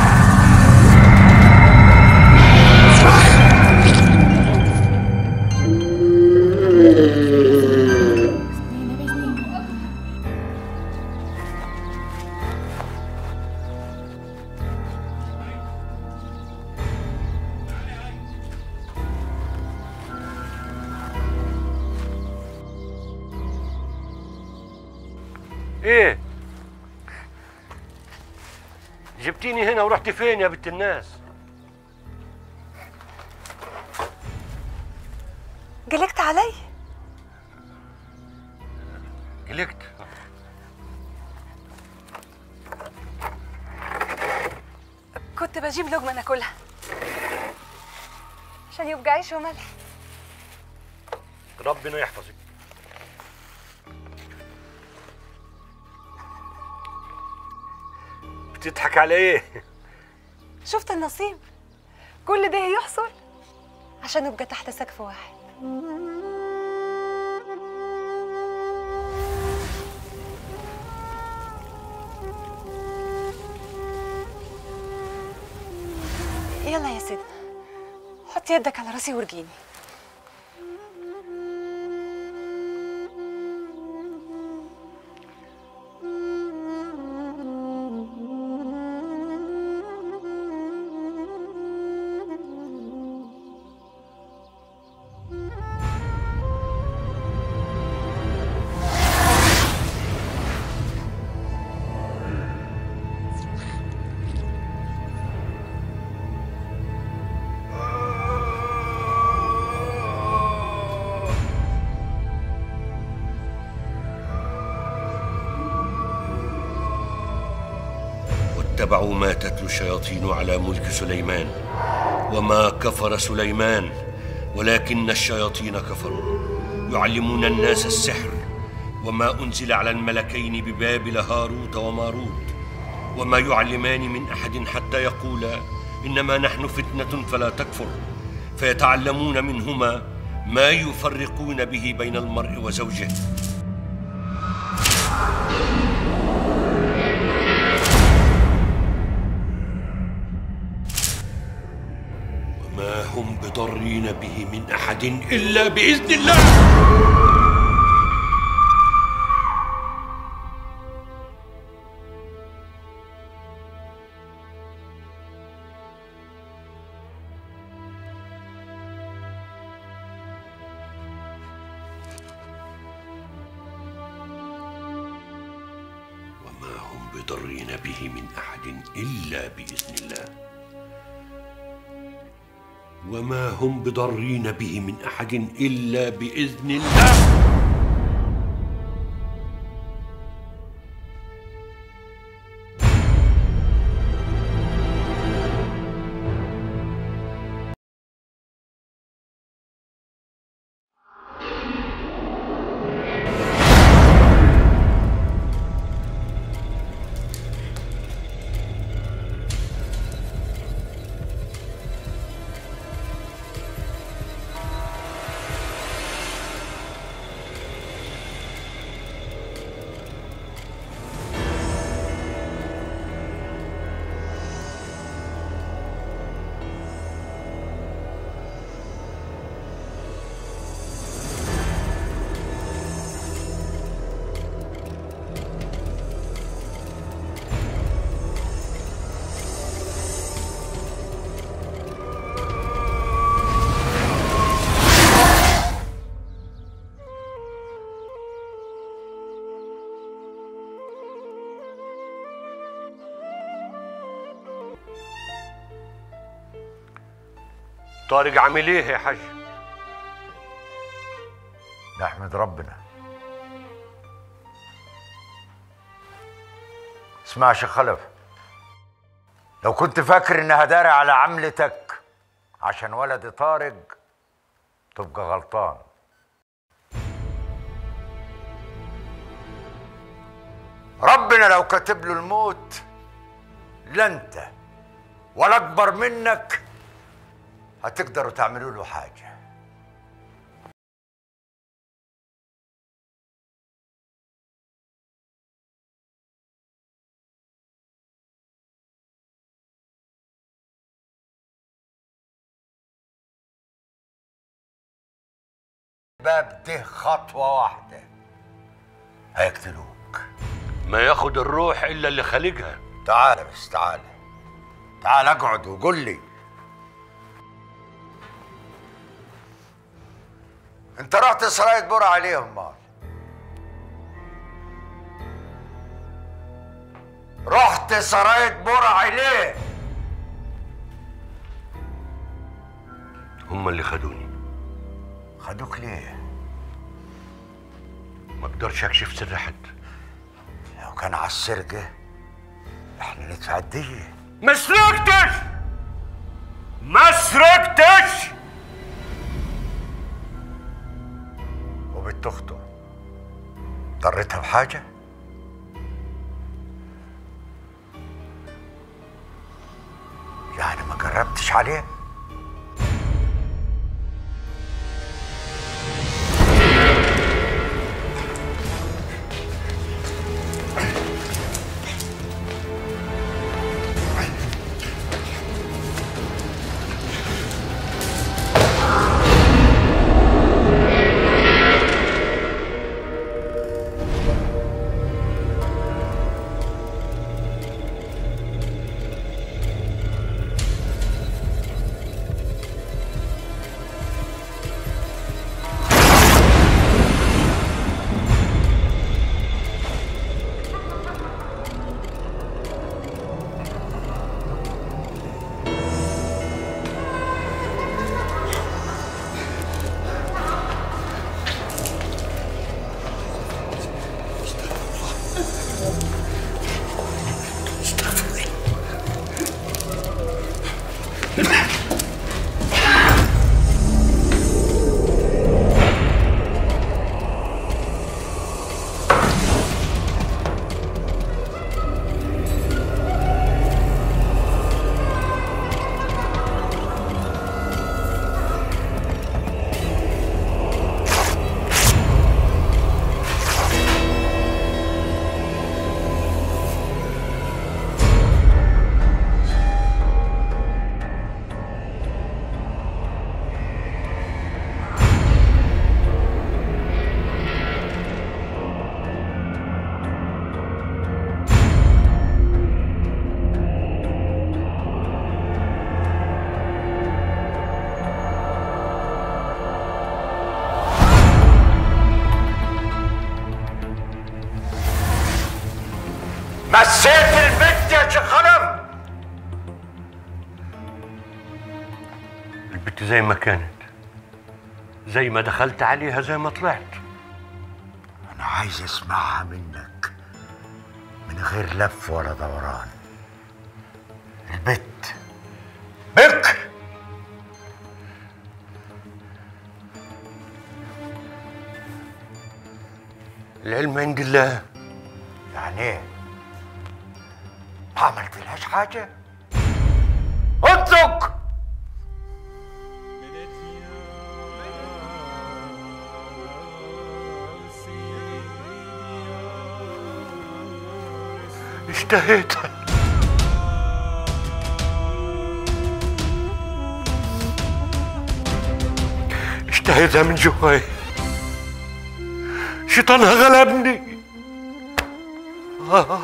[SPEAKER 12] ايه جبتيني هنا ورحتي فين يا بنت الناس
[SPEAKER 15] قلقت علي
[SPEAKER 12] قلقت
[SPEAKER 15] كنت بجيب لقمة ناكلها عشان يبقى عيش وملح
[SPEAKER 12] ربنا يحفظك بتضحك على ايه
[SPEAKER 15] شفت النصيب كل ده يحصل عشان نبقى تحت سقف واحد يلا يا سيدنا حط يدك على راسي وارجيني
[SPEAKER 12] واتبعوا ما تتلو الشياطين على ملك سليمان وما كفر سليمان ولكن الشياطين كفروا يعلمون الناس السحر وما انزل على الملكين ببابل هاروت وماروت وما يعلمان من احد حتى يقولا انما نحن فتنه فلا تكفر فيتعلمون منهما ما يفرقون به بين المرء وزوجه وما هم بضارين به من احد الا باذن الله وما هم بضارين به من احد الا باذن الله وما هم بضارين به من احد الا باذن الله طارق عامل ايه يا حاج
[SPEAKER 7] نحمد ربنا اسمع يا شيخ خلف لو كنت فاكر انها داري على عملتك عشان ولد طارق تبقى غلطان ربنا لو كاتب له الموت لا انت ولا اكبر منك هتقدروا تعملوا له حاجه الباب ده خطوه واحده هيقتلوك
[SPEAKER 12] ما ياخد الروح الا اللي خالقها
[SPEAKER 7] تعال بس تعال تعال اقعد وقول لي انت رحت سراية بور عليهم مال رحت سراية بور عليه
[SPEAKER 12] هم اللي خدوني
[SPEAKER 7] خدوك ليه
[SPEAKER 12] ما اقدرش اكشف سر حد
[SPEAKER 7] لو كان على السرقة احنا ندفع الدية
[SPEAKER 12] ما سرقتش ما سرقتش
[SPEAKER 7] وبنت اخته ضرتها بحاجة يعني ما قربتش عليه
[SPEAKER 8] مسيت البت يا شيخ خلف
[SPEAKER 12] البت زي ما كانت زي ما دخلت عليها زي ما طلعت
[SPEAKER 7] انا عايز اسمعها منك من غير لف ولا دوران البت بك
[SPEAKER 12] العلم عند الله
[SPEAKER 7] يعني ايه ما عملتلهاش حاجه اطلق
[SPEAKER 12] اشتهيت اشتهيتها من جواي شيطانها غلبني آه.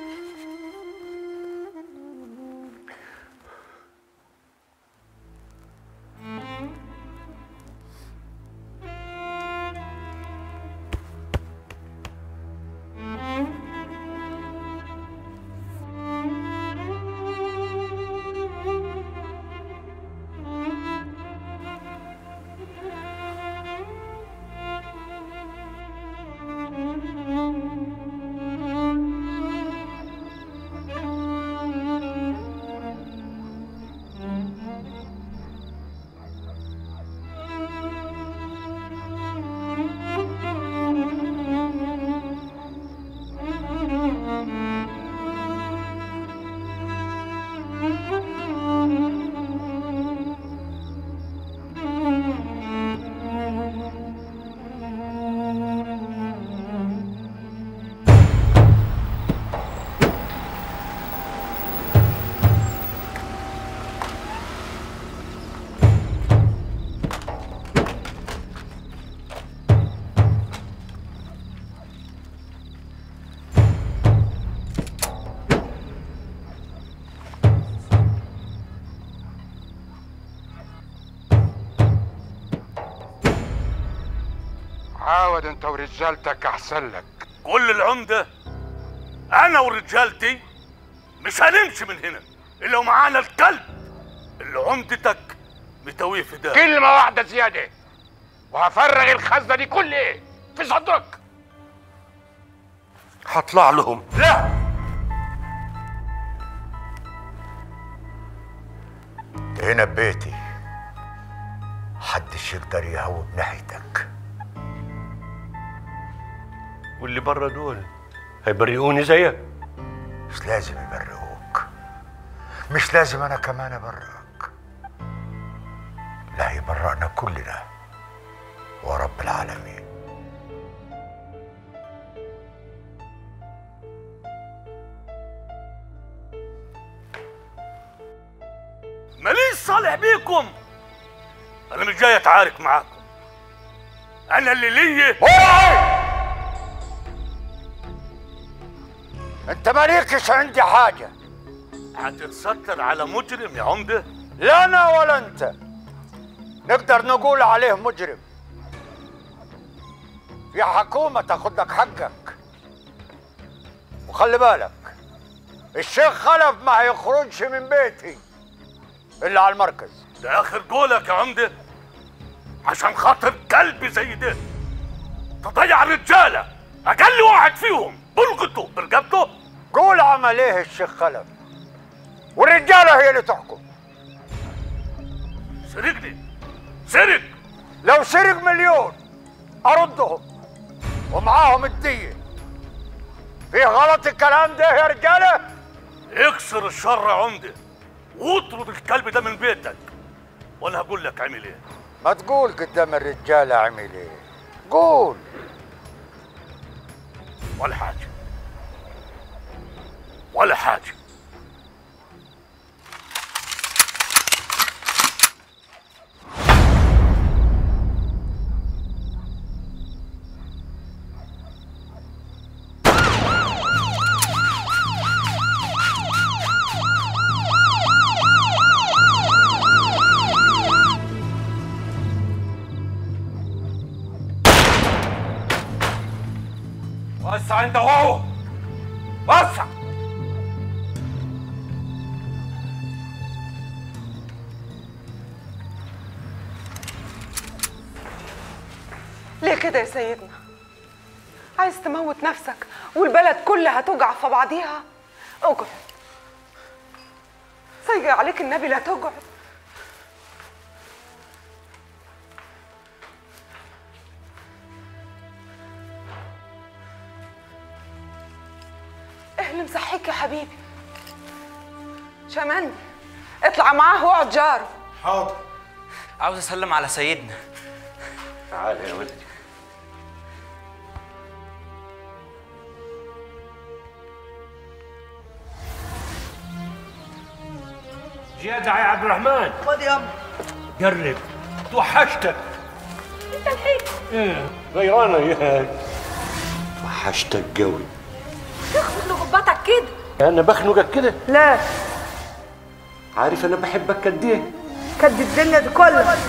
[SPEAKER 5] عاود انت ورجالتك احسن لك
[SPEAKER 9] كل العمدة أنا ورجالتي مش هنمشي من هنا إلا ومعانا الكلب اللي عمدتك متويه في ده
[SPEAKER 5] كلمة واحدة زيادة وهفرغ الخزنة دي كلها في صدرك
[SPEAKER 12] هطلع لهم
[SPEAKER 5] لا
[SPEAKER 7] هنا ببيتي محدش يقدر يهوب ناحيتك
[SPEAKER 12] واللي برا دول هيبرئوني زيك
[SPEAKER 7] مش لازم يبرئوك مش لازم انا كمان ابرئك لا يبرئنا كلنا ورب العالمين
[SPEAKER 9] ماليش صالح بيكم أنا مش جاي أتعارك معاكم أنا اللي ليا
[SPEAKER 7] انت مالكش عندي حاجه
[SPEAKER 9] هتتستر على مجرم يا عمدة
[SPEAKER 7] لا انا ولا انت نقدر نقول عليه مجرم في حكومة تاخد لك حقك وخلي بالك الشيخ خلف ما هيخرجش من بيتي الا على المركز
[SPEAKER 9] ده آخر قولك يا عمدة عشان خاطر كلب زي ده تضيع رجالة أقل واحد فيهم بلغته برقبته
[SPEAKER 7] قول عمل ايه الشيخ خلف والرجاله هي اللي تحكم
[SPEAKER 9] سرقني سرق
[SPEAKER 7] لو سرق مليون اردهم ومعاهم الدية في غلط الكلام ده يا رجاله
[SPEAKER 9] اكسر الشر يا عمده واطرد الكلب ده من بيتك وانا هقول لك عمل ايه
[SPEAKER 7] ما تقول قدام الرجاله عمل ايه قول
[SPEAKER 9] ولا حاجه ولا حاجه
[SPEAKER 5] وسع انت وهو وسع
[SPEAKER 6] ليه كده يا سيدنا عايز تموت نفسك والبلد كلها توجع في بعضيها اقعد سيجي عليك النبي لا تقعد ايه اللي مصحيك يا حبيبي شمندي اطلع معاه واقعد جاره
[SPEAKER 10] حاضر عاوز اسلم على سيدنا
[SPEAKER 12] تعال يا ولدي
[SPEAKER 14] جدع يا عبد الرحمن
[SPEAKER 4] خد يا أم.
[SPEAKER 14] قرب توحشتك
[SPEAKER 19] انت الحين
[SPEAKER 14] ايه غيرانه يا
[SPEAKER 12] وحشتك قوي
[SPEAKER 19] تخبط لغباتك كده
[SPEAKER 12] انا بخنقك كده
[SPEAKER 11] لا
[SPEAKER 12] عارف انا بحبك قد ايه
[SPEAKER 11] كد الدنيا دي كلها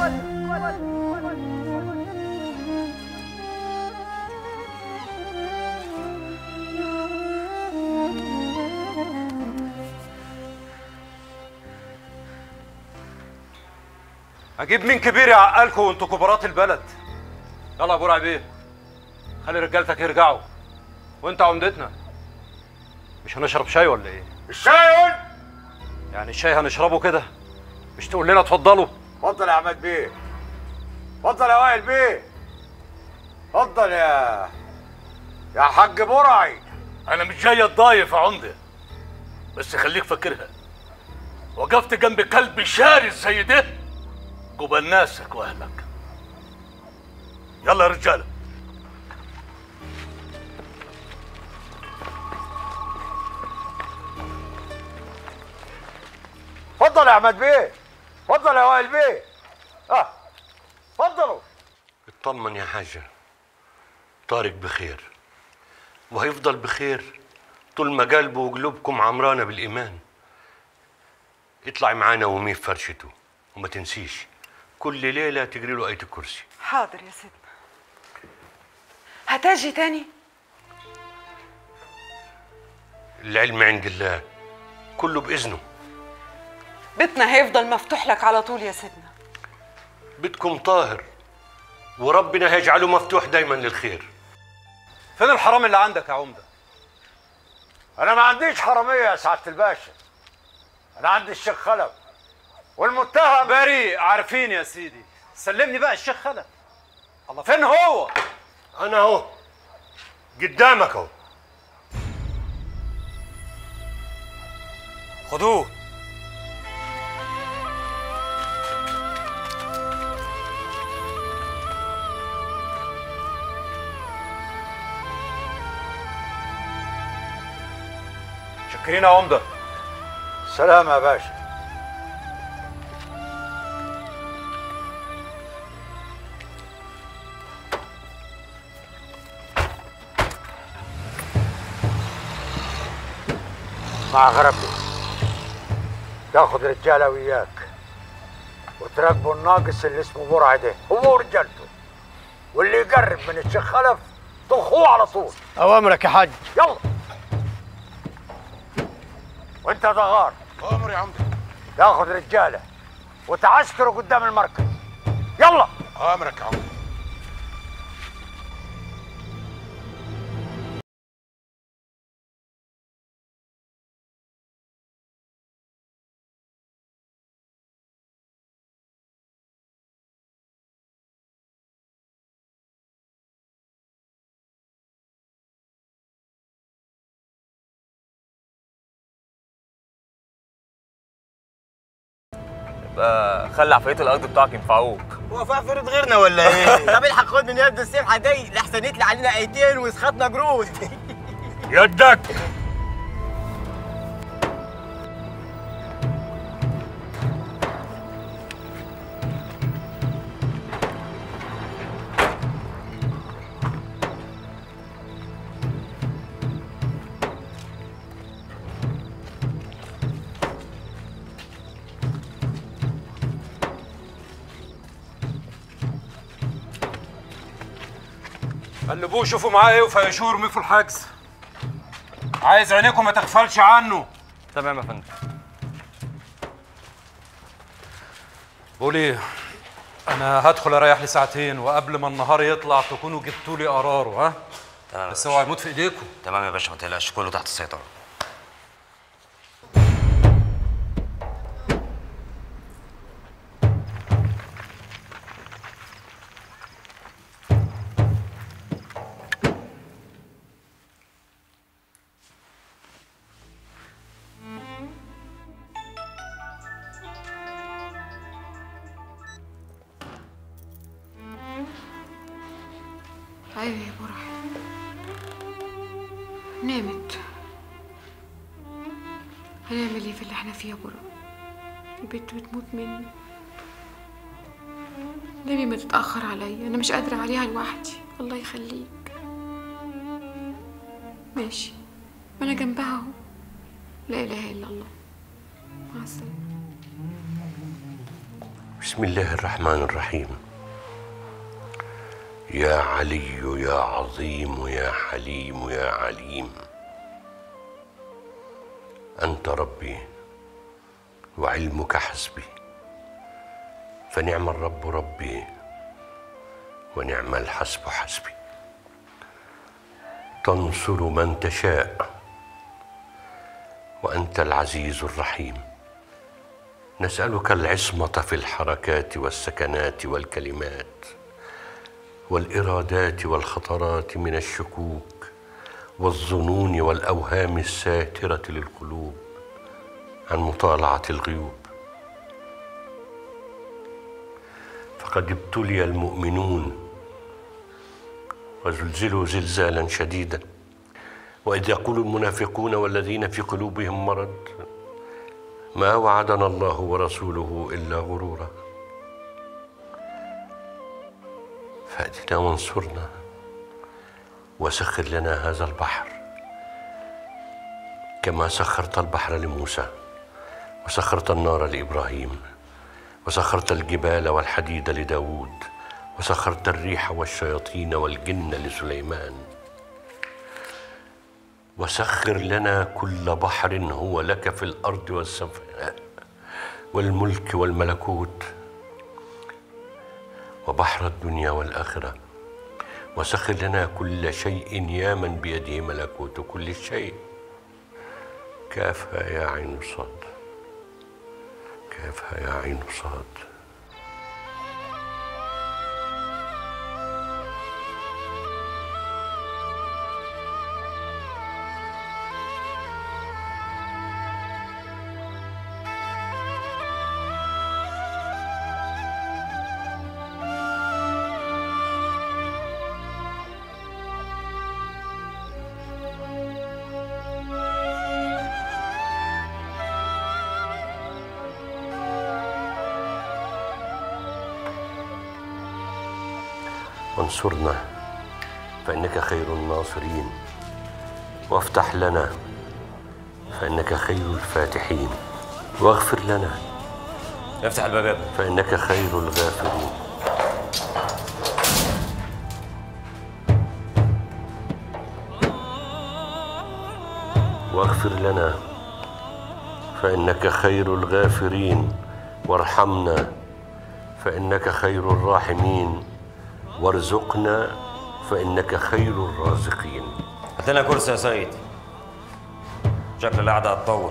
[SPEAKER 16] اجيب مين كبير يعقلكم وانتوا كبارات البلد يلا يا ابو رعبيه خلي رجالتك يرجعوا وانت عمدتنا مش هنشرب شاي ولا ايه
[SPEAKER 7] الشاي قول
[SPEAKER 16] يعني الشاي هنشربه كده مش تقول لنا اتفضلوا
[SPEAKER 7] اتفضل يا عماد بيه اتفضل يا وائل بيه اتفضل يا يا حاج برعي
[SPEAKER 9] انا مش جاي اتضايف يا عمده بس خليك فاكرها وقفت جنب كلب شارس زي ده قبل ناسك واهلك يلا يا رجاله
[SPEAKER 7] اتفضل يا عماد بيه اتفضل يا وائل بيه اه اتفضلوا
[SPEAKER 12] اطمن يا حاجة طارق بخير وهيفضل بخير طول ما قلبه وقلوبكم عمرانة بالإيمان اطلعي معانا وميه في فرشته وما تنسيش كل ليلة تجري له آية الكرسي
[SPEAKER 6] حاضر يا سيدنا هتاجي تاني
[SPEAKER 12] العلم عند الله كله بإذنه
[SPEAKER 6] بيتنا هيفضل مفتوح لك على طول يا سيدنا
[SPEAKER 12] بيتكم طاهر وربنا هيجعله مفتوح دايما للخير
[SPEAKER 16] فين الحرام اللي عندك يا عمده
[SPEAKER 7] انا ما عنديش حراميه يا سعاده الباشا انا عندي الشيخ خلف والمتهم
[SPEAKER 16] بريء عارفين يا سيدي سلمني بقى الشيخ خلف الله فين هو
[SPEAKER 12] انا اهو قدامك اهو
[SPEAKER 16] خدوه شكرين يا عمده
[SPEAKER 7] سلام يا باشا مع غربي تاخد رجاله وياك وتراقبوا الناقص اللي اسمه برعه ده هو ورجالته واللي يقرب من الشيخ خلف طخوه على طول
[SPEAKER 4] اوامرك يا حاج
[SPEAKER 7] يلا وانت يا دغار
[SPEAKER 5] امر يا عمده
[SPEAKER 7] تاخد رجاله وتعسكروا قدام المركز يلا
[SPEAKER 5] امرك يا عمده
[SPEAKER 2] يبقى خلي عفريت الارض بتوعك ينفعوك
[SPEAKER 4] هو في عفريت غيرنا ولا ايه؟ طب الحق خد من يد السمحه دي لحسن يطلع علينا ايتين ويسخطنا جرود
[SPEAKER 12] يدك
[SPEAKER 16] قلبوه شوفوا معاه ايه وفيشوه ارميه في الحجز عايز عينيكم ما تغفلش عنه
[SPEAKER 2] تمام يا فندم
[SPEAKER 16] بقول ايه انا هدخل اريح لي ساعتين وقبل ما النهار يطلع تكونوا جبتوا لي قراره ها
[SPEAKER 17] تمام
[SPEAKER 16] بس اوعى يموت في ايديكم
[SPEAKER 17] تمام يا باشا ما تقلقش كله تحت السيطره
[SPEAKER 22] ايوه يا برع نامت هنعمل ايه في اللي احنا فيه يا برع البنت بتموت مني نبي ما تتأخر عليا أنا مش قادرة عليها لوحدي الله يخليك ماشي ما أنا جنبها أهو لا إله إلا الله مع السلامة
[SPEAKER 12] بسم الله الرحمن الرحيم يا علي يا عظيم يا حليم يا عليم انت ربي وعلمك حسبي فنعم الرب ربي ونعم الحسب حسبي تنصر من تشاء وانت العزيز الرحيم نسالك العصمه في الحركات والسكنات والكلمات والارادات والخطرات من الشكوك والظنون والاوهام الساتره للقلوب عن مطالعه الغيوب فقد ابتلي المؤمنون وزلزلوا زلزالا شديدا واذ يقول المنافقون والذين في قلوبهم مرض ما وعدنا الله ورسوله الا غرورا فاتنا وانصرنا وسخر لنا هذا البحر كما سخرت البحر لموسى وسخرت النار لابراهيم وسخرت الجبال والحديد لداود وسخرت الريح والشياطين والجن لسليمان وسخر لنا كل بحر هو لك في الارض والسماء والملك والملكوت وبحر الدنيا والاخره وسخر لنا كل شيء يا من بيده ملكوت كل شيء كافها يا عين صاد كافها يا عين صاد وانصرنا فإنك خير الناصرين وافتح لنا فإنك خير الفاتحين واغفر لنا
[SPEAKER 17] افتح الباب يا ابني
[SPEAKER 12] فإنك خير الغافرين واغفر لنا فإنك خير الغافرين وارحمنا فإنك خير الراحمين وارزقنا فإنك خير الرازقين
[SPEAKER 17] هات لنا كرسي يا سيد شكل القعدة هتطول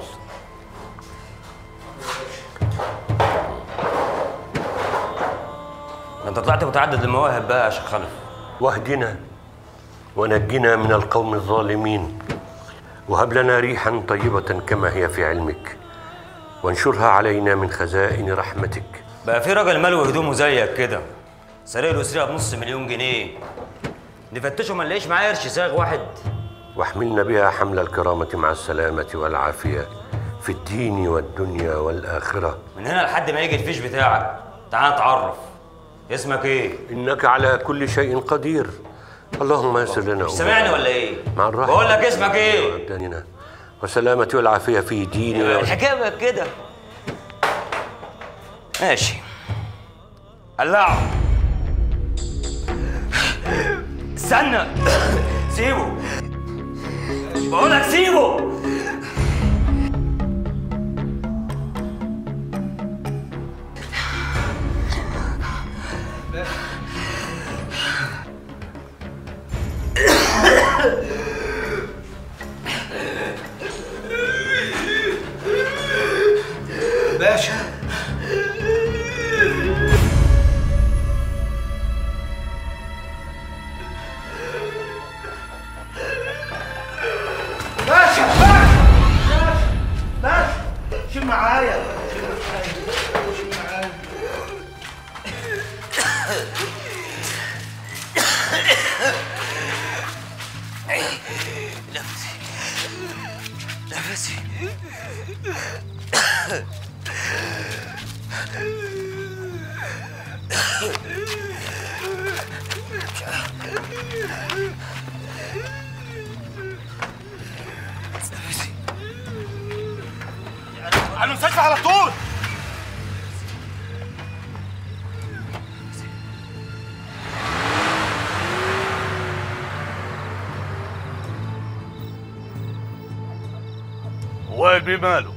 [SPEAKER 17] ده انت طلعت متعدد المواهب بقى يا شيخ خلف
[SPEAKER 12] واهدنا ونجنا من القوم الظالمين وهب لنا ريحا طيبة كما هي في علمك وانشرها علينا من خزائن رحمتك
[SPEAKER 17] بقى في راجل مالو هدومه زيك كده سارق له سرقه بنص مليون جنيه نفتشه ما نلاقيش معاه قرش ساغ واحد
[SPEAKER 12] واحملنا بها حمل الكرامة مع السلامة والعافية في الدين والدنيا والآخرة
[SPEAKER 17] من هنا لحد ما يجي الفيش بتاعك تعال نتعرف اسمك ايه؟
[SPEAKER 12] إنك على كل شيء قدير اللهم يسر لنا
[SPEAKER 17] مش سامعني ولا ايه؟
[SPEAKER 12] مع الرحمة
[SPEAKER 17] بقول لك اسمك ايه؟
[SPEAKER 12] وأبداننا والسلامة والعافية في ديننا
[SPEAKER 17] الحكايه بقت كده ماشي قلعه استنى سيبه بقول لك سيبه
[SPEAKER 10] باشا
[SPEAKER 14] باشا باشا باشا شيل معايا شيل معايا
[SPEAKER 17] نفسي نفسي
[SPEAKER 14] على المستشفى على طول وقلبي ماله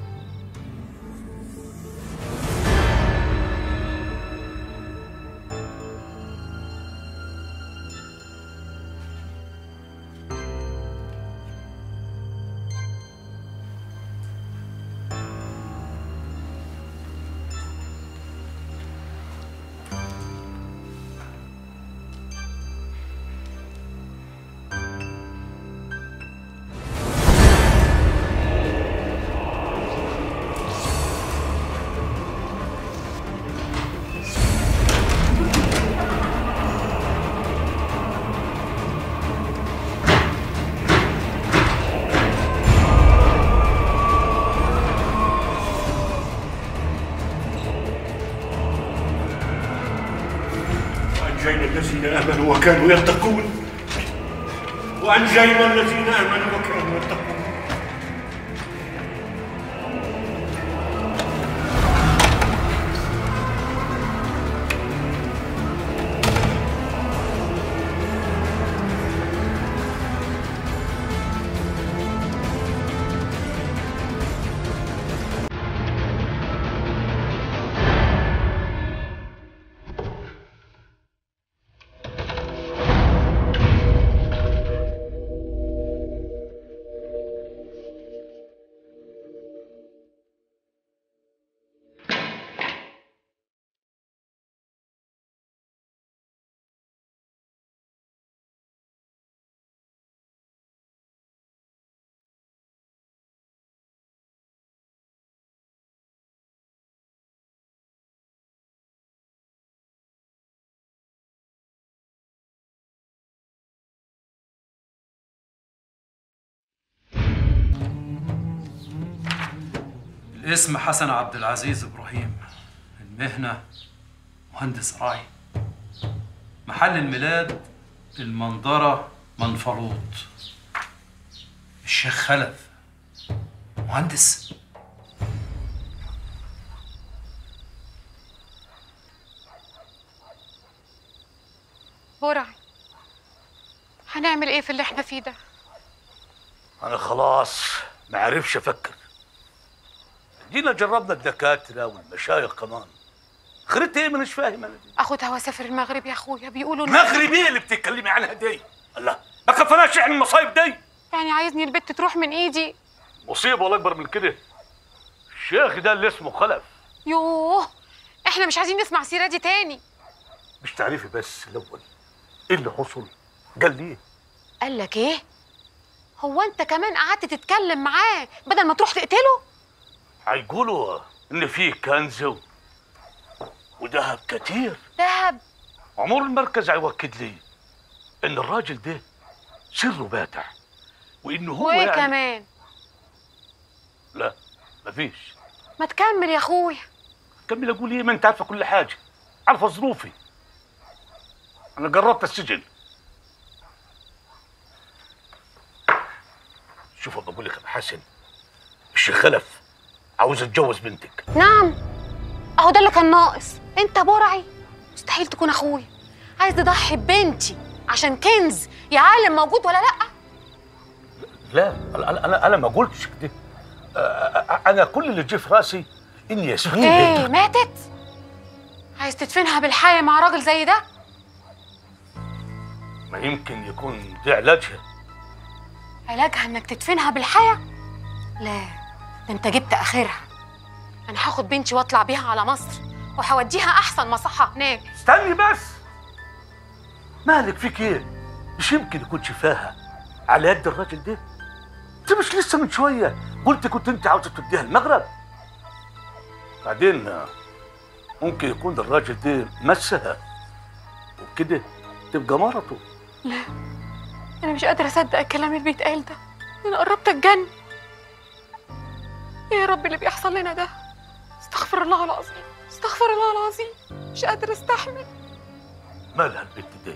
[SPEAKER 21] وأنجينا الذين آمنوا وكانوا يتقون وأنجينا الذين آمنوا وكانوا يتقون
[SPEAKER 16] الاسم حسن عبد العزيز ابراهيم المهنه مهندس زراعي محل الميلاد المنظره منفلوط الشيخ خلف مهندس
[SPEAKER 20] برعي هنعمل ايه في اللي احنا فيه ده
[SPEAKER 14] انا خلاص ما عرفش افكر جينا جربنا الدكاتره والمشايخ كمان خريت ايه مانيش فاهم انا دي
[SPEAKER 20] اخدها واسافر المغرب يا اخويا بيقولوا إن-
[SPEAKER 14] المغرب ايه اللي بتتكلمي عنها دي الله ما كفناش احنا المصايب دي
[SPEAKER 20] يعني عايزني البت تروح من ايدي
[SPEAKER 14] مصيبه ولا اكبر من كده الشيخ ده اللي اسمه خلف
[SPEAKER 20] يوه احنا مش عايزين نسمع سيرة دي تاني
[SPEAKER 14] مش تعرفي بس الاول ايه اللي حصل قال لي إيه؟
[SPEAKER 20] قال لك ايه هو انت كمان قعدت تتكلم معاه بدل ما تروح تقتله
[SPEAKER 14] هيقولوا ان في كنز و- وذهب كتير
[SPEAKER 20] دهب
[SPEAKER 14] عمر المركز هيوكد لي ان الراجل ده سره باتع وانه هو
[SPEAKER 20] وايه
[SPEAKER 14] يعني
[SPEAKER 20] كمان
[SPEAKER 14] لا مفيش
[SPEAKER 20] ما تكمل يا اخويا
[SPEAKER 14] كمل اقول ايه ما انت عارفه كل حاجه عارفه ظروفي انا جربت السجن شوف أبقى بقول لك يا أبو حسن الشيخ خلف عاوز اتجوز بنتك
[SPEAKER 20] نعم اهو ده اللي كان ناقص انت برعي مستحيل تكون اخويا عايز تضحي ببنتي عشان كنز يا عالم موجود ولا لا
[SPEAKER 14] لا انا انا انا ما قلتش كده آه، آه، انا كل اللي جه في راسي ان ياسمين
[SPEAKER 20] ايه
[SPEAKER 14] بنتك
[SPEAKER 20] ماتت عايز تدفنها بالحياة مع راجل زي ده
[SPEAKER 14] ما يمكن يكون ده علاجها
[SPEAKER 20] علاجها انك تدفنها بالحياة لا ده انت جبت اخرها انا هاخد بنتي واطلع بيها على مصر وهوديها احسن مصحة هناك
[SPEAKER 14] استني بس مالك فيك ايه مش يمكن يكون شفاها على يد الراجل ده انت مش لسه من شويه قلت كنت انت عاوزه توديها المغرب بعدين آه، ممكن يكون الراجل ده مسها وبكده تبقى مرته
[SPEAKER 20] لا انا مش قادرة اصدق الكلام اللي بيتقال ده انا قربت اتجن ايه يا رب اللي بيحصل لنا ده استغفر الله العظيم استغفر الله العظيم مش قادرة استحمل
[SPEAKER 14] مالها البنت دي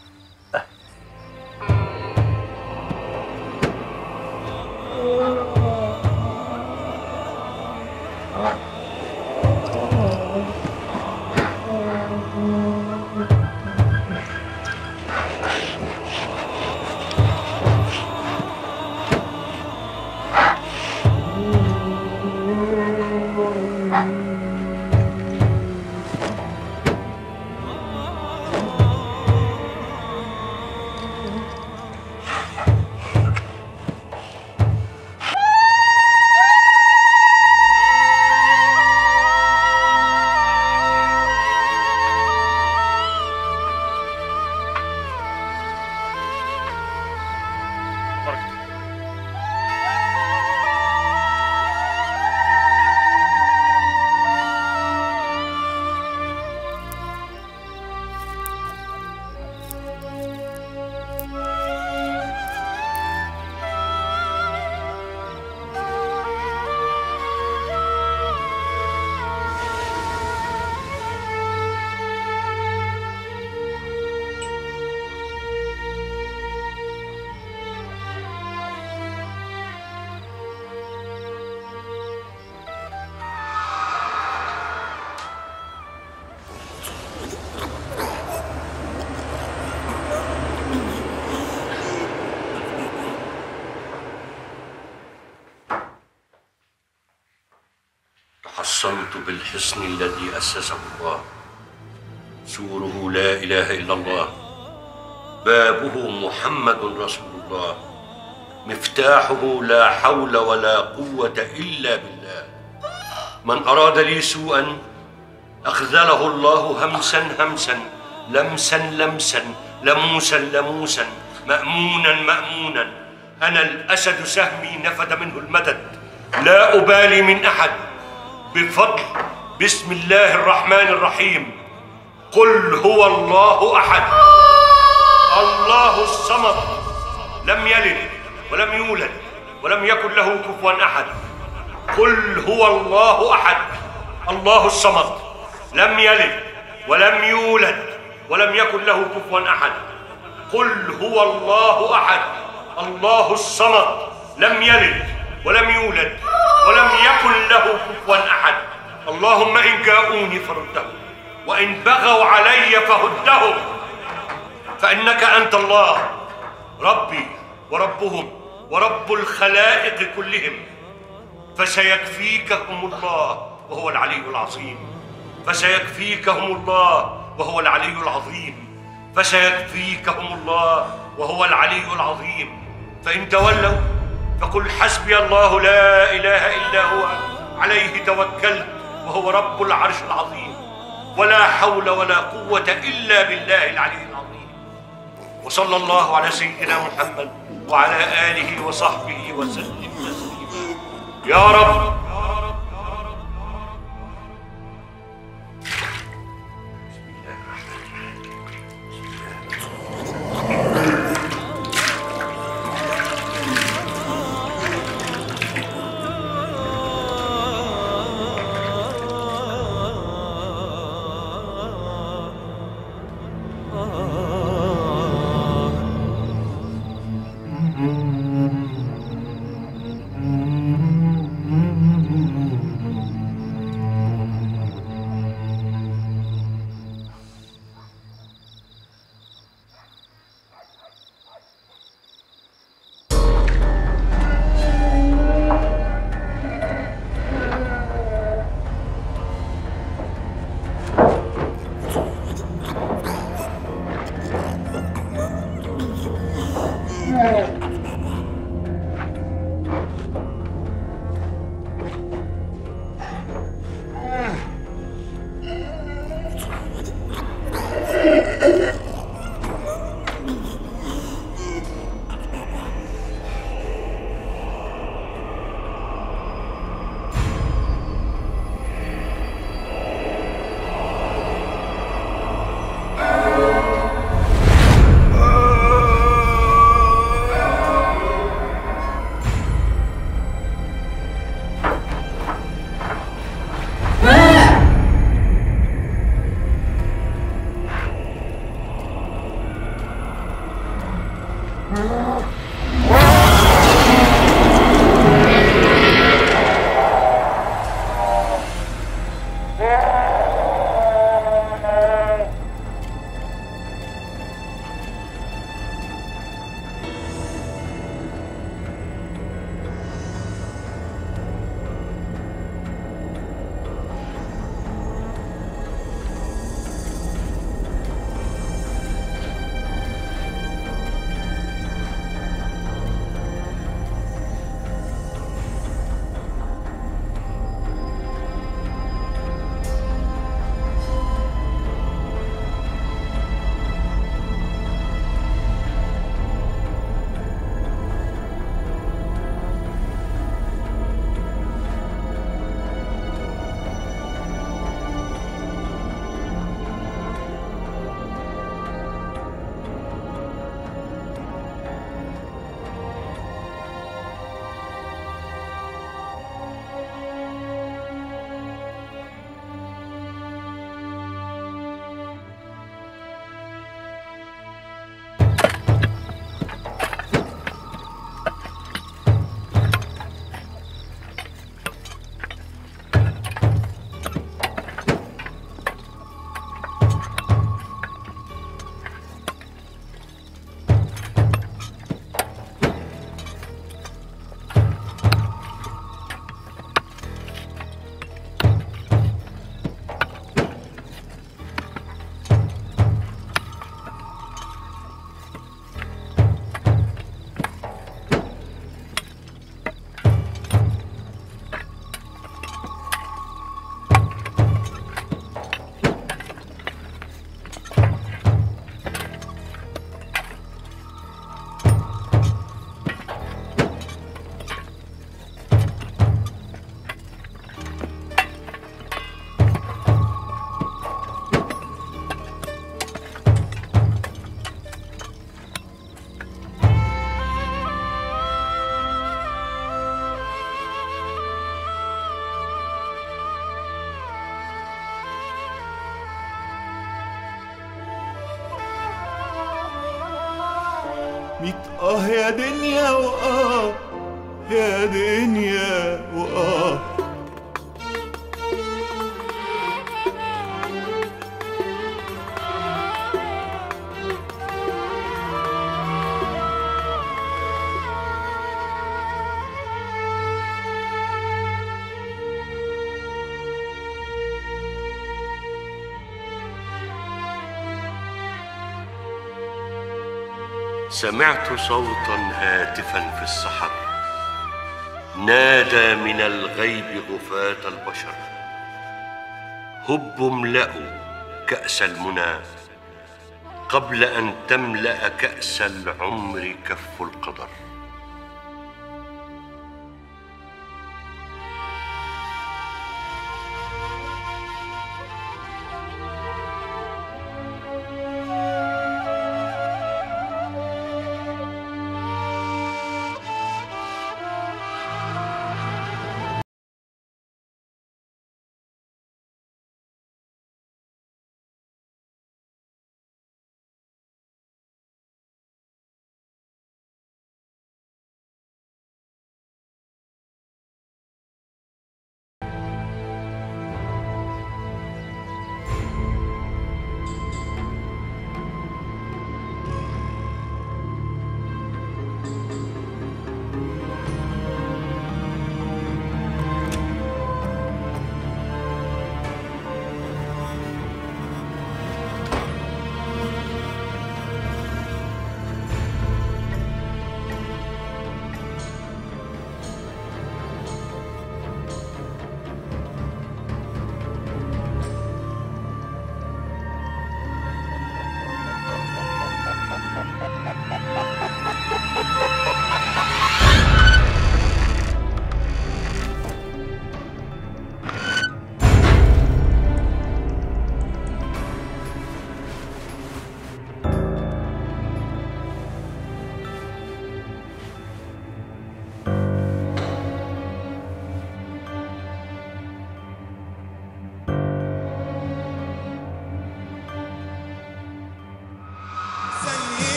[SPEAKER 12] تحصنت بالحصن الذي أسسه الله سوره لا إله إلا الله بابه محمد رسول الله مفتاحه لا حول ولا قوة إلا بالله من أراد لي سوءا أخذله الله همسا همسا لمسا لمسا لموسا لموسا مأمونا مأمونا أنا الأسد سهمي نفد منه المدد لا أبالي من أحد بفضل بسم الله الرحمن الرحيم قل هو الله أحد الله الصمد لم يلد ولم يولد ولم يكن له كفوا أحد قل هو الله أحد الله الصمد لم يلد ولم يولد ولم يكن له كفوا أحد قل هو الله أحد الله الصمد لم يلد ولم يولد ولم يكن له كفوا أحد اللهم إن جاءوني فردهم وإن بغوا علي فهدهم فإنك أنت الله ربي وربهم ورب الخلائق كلهم فسيكفيكهم الله وهو العلي العظيم فسيكفيكهم الله وهو العلي العظيم فسيكفيكهم الله وهو العلي العظيم فإن تولوا فقل حسبي الله لا إله إلا هو عليه توكلت وهو رب العرش العظيم ولا حول ولا قوة إلا بالله العلي العظيم وصلى الله على سيدنا محمد وعلى آله وصحبه وسلم تسليما يا رب
[SPEAKER 21] ميت اه يا دنيا واه يا دنيا واه
[SPEAKER 12] سمعت صوتا هاتفا في السحر نادى من الغيب غفاة البشر هب املأوا كأس المنى قبل أن تملأ كأس العمر كف القدر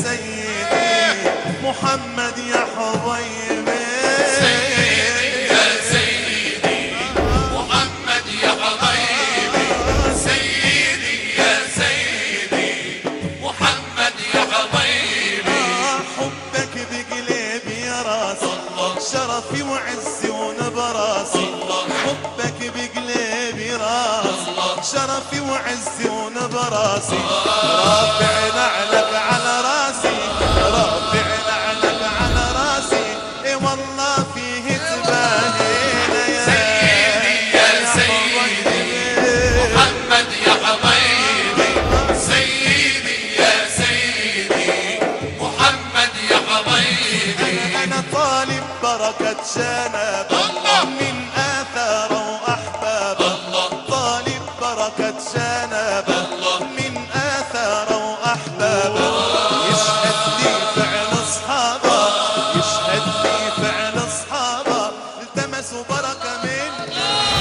[SPEAKER 21] سيدي محمد يا حبيبي
[SPEAKER 3] يا سيدي محمد يا حبيبي سيدي يا سيدي محمد يا حبيبي
[SPEAKER 21] حبك بقلبي يا راسي شرفي وعزي ونبراسي حبك بقلبي راسي شرفي وعزي ونبراسي رافع نعلك على راسي رافع نعلك على راسي اي والله فيه تباهينا يا
[SPEAKER 3] سيدي يا سيدي محمد يا حبيبي سيدي يا سيدي محمد يا حبيبي
[SPEAKER 21] انا طالب بركة جنب من اثار واحباب طالب بركة جنب من اثار واحباب يشهد لي فعل اصحابه يشهد لي فعل اصحابه التمسوا بركة مني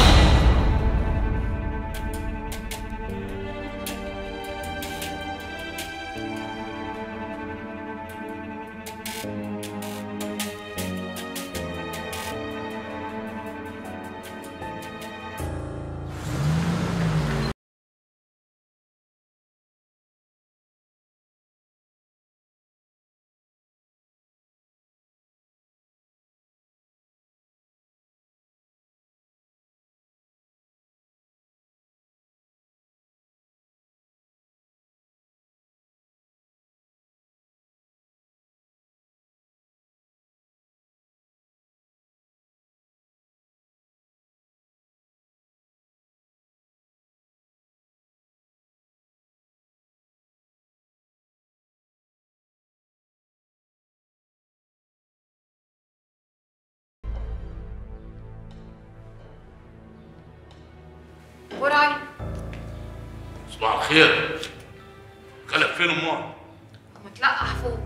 [SPEAKER 20] وراي
[SPEAKER 9] صباح الخير خلف فين امها
[SPEAKER 20] متلقح فوق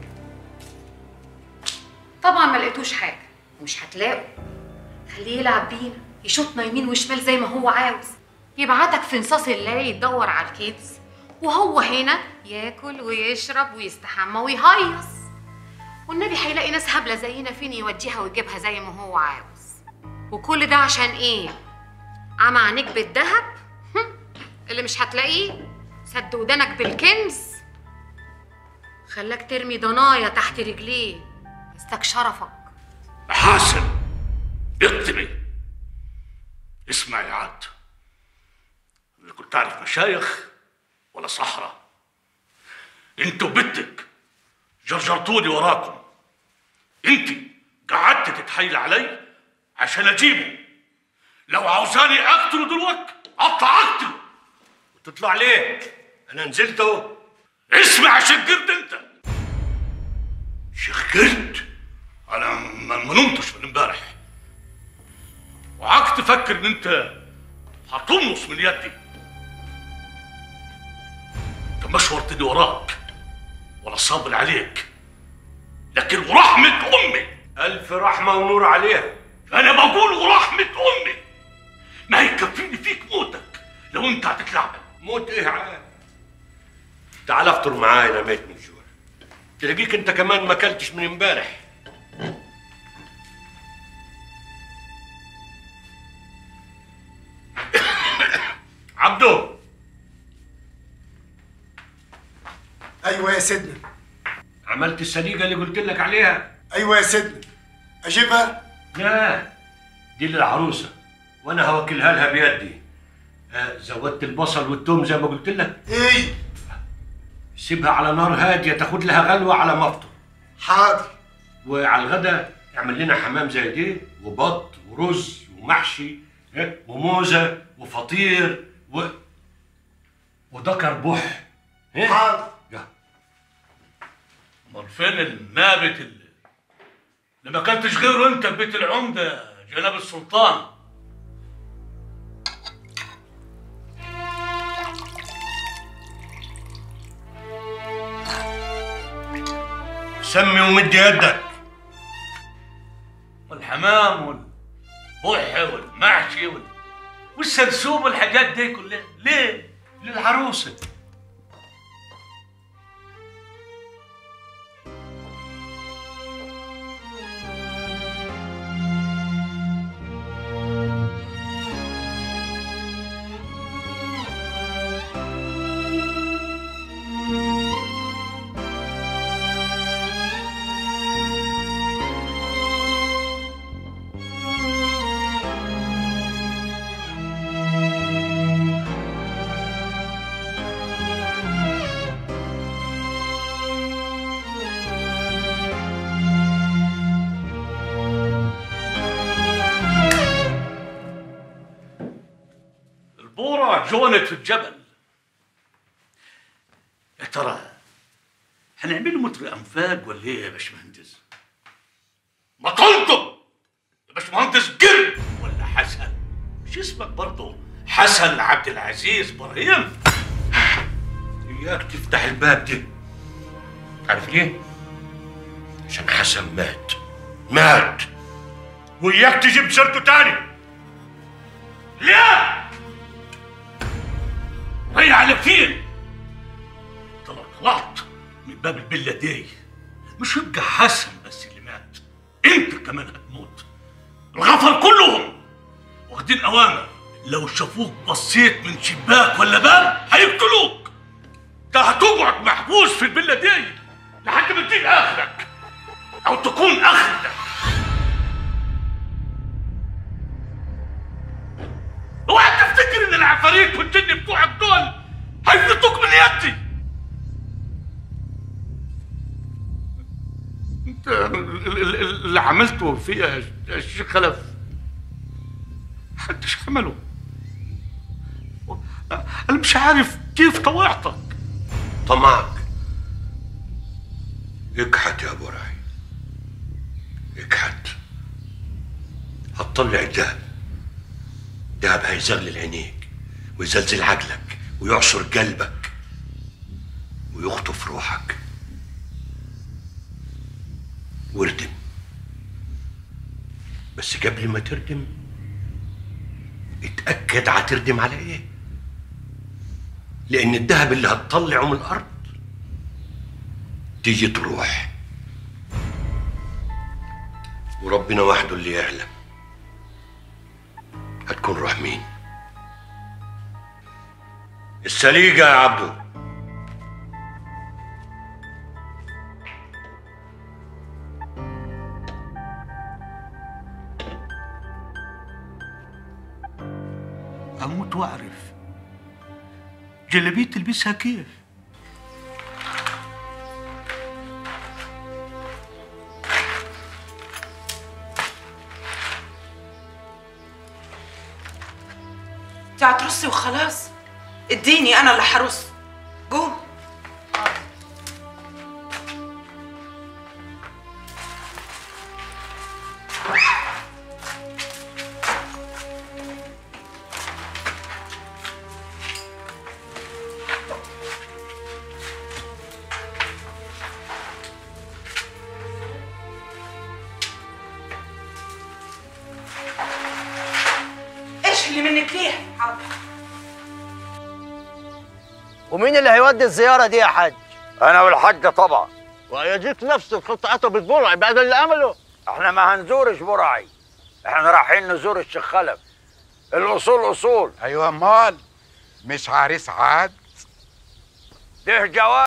[SPEAKER 20] طبعا ما لقيتوش حاجه ومش هتلاقوا خليه يلعب بينا يشوطنا يمين وشمال زي ما هو عاوز يبعتك في نصاص الليل يدور على الكيدز وهو هنا ياكل ويشرب ويستحمى ويهيص والنبي هيلاقي ناس هبله زينا فين يوديها ويجيبها زي ما هو عاوز وكل ده عشان ايه عمى عينيك بالذهب هم، اللي مش هتلاقيه سد ودانك بالكنز خلاك ترمي ضنايا تحت رجليه استك شرفك
[SPEAKER 9] حاسن اكتبي اسمع يا عاد اللي كنت تعرف مشايخ ولا صحراء انت وبنتك جرجرتوني وراكم انت قعدت تتحايل علي عشان اجيبه لو عاوزاني اقتله دلوقتي اطلع اقتله
[SPEAKER 12] وتطلع ليه؟ انا نزلت اهو
[SPEAKER 9] اسمع شقرت انت شقرت انا ما ما نمتش من امبارح وعكت تفكر ان انت هتمص من يدي انت مش ورطني وراك ولا صابر عليك لكن ورحمة امي
[SPEAKER 12] الف رحمه ونور عليها
[SPEAKER 9] انا بقول ورحمة امي ما يكفيني فيك موتك لو انت هتتلعب
[SPEAKER 12] موت ايه عاد تعال افطر معايا انا ميت من الجوع تلاقيك انت كمان ما اكلتش من امبارح
[SPEAKER 9] عبدو
[SPEAKER 13] ايوه يا سيدنا
[SPEAKER 12] عملت السليقه اللي قلت لك عليها
[SPEAKER 13] ايوه يا سيدنا اجيبها
[SPEAKER 12] لا دي للعروسه وانا هوكلها لها بيدي آه زودت البصل والثوم زي ما قلت لك
[SPEAKER 13] ايه
[SPEAKER 12] سيبها على نار هاديه تاخد لها غلوه على ما افطر
[SPEAKER 13] حاضر
[SPEAKER 12] وعلى الغدا اعمل لنا حمام زي دي وبط ورز ومحشي إيه؟ وموزه وفطير و ودكر بح إيه؟
[SPEAKER 13] حاضر
[SPEAKER 9] امال فين النابت اللي اللي ما كنتش غيره انت في بيت العمده جناب السلطان
[SPEAKER 12] سمي ومد يدك
[SPEAKER 9] والحمام والبح والمحشي وال... والسرسوب والحاجات دي كلها ليه؟
[SPEAKER 12] للعروسه
[SPEAKER 14] البورة جونت في الجبل يا ترى هنعمله متر انفاق ولا ايه يا باشمهندس؟ بطلتم يا باشمهندس قرد ولا حسن مش اسمك برضه حسن عبد العزيز ابراهيم
[SPEAKER 12] اياك تفتح الباب ده عارف ليه؟ عشان حسن مات مات وإياك تجيب سيرته تاني
[SPEAKER 14] لا وهي على فين؟ طلع طلعت من باب الفيلا دي مش يبقى حسن بس اللي مات انت كمان هتموت الغفر كلهم واخدين اوامر لو شافوك بصيت من شباك ولا باب هيقتلوك ده هتقعد محبوس في الفيلا دي لحد ما تجيب اخرك او تكون اخرك اوعى تفتكر ان العفاريت والجن بتوعك دول هيفلتوك من يدي انت ال- ال- ال- اللي عملته فيها يا الشيخ خلف محدش عمله انا مش عارف كيف طوعتك
[SPEAKER 12] طمعك اكحت يا ابو راعي اكحت هتطلع الدهب الدهب هيزغلل عينيك ويزلزل عقلك ويعصر قلبك ويخطف روحك واردم بس قبل ما تردم اتأكد هتردم على ايه لأن الذهب اللي هتطلعه من الأرض تيجي تروح وربنا وحده اللي يعلم هتكون روح مين السليقة يا عبدو
[SPEAKER 14] اموت واعرف جلابيه تلبسها كيف
[SPEAKER 6] انت هترصي وخلاص اديني انا اللي هرص قوم ايش اللي منك ليه حاضر
[SPEAKER 4] ومين اللي هيودي الزياره دي يا حاج
[SPEAKER 7] انا والحاجه طبعا
[SPEAKER 4] ويجيك نفس قطعته بالبرع بعد اللي عمله
[SPEAKER 7] احنا ما هنزورش برعي احنا رايحين نزور الشيخ خلف الاصول اصول
[SPEAKER 5] ايوه امال مش عريس عاد
[SPEAKER 7] ده جواب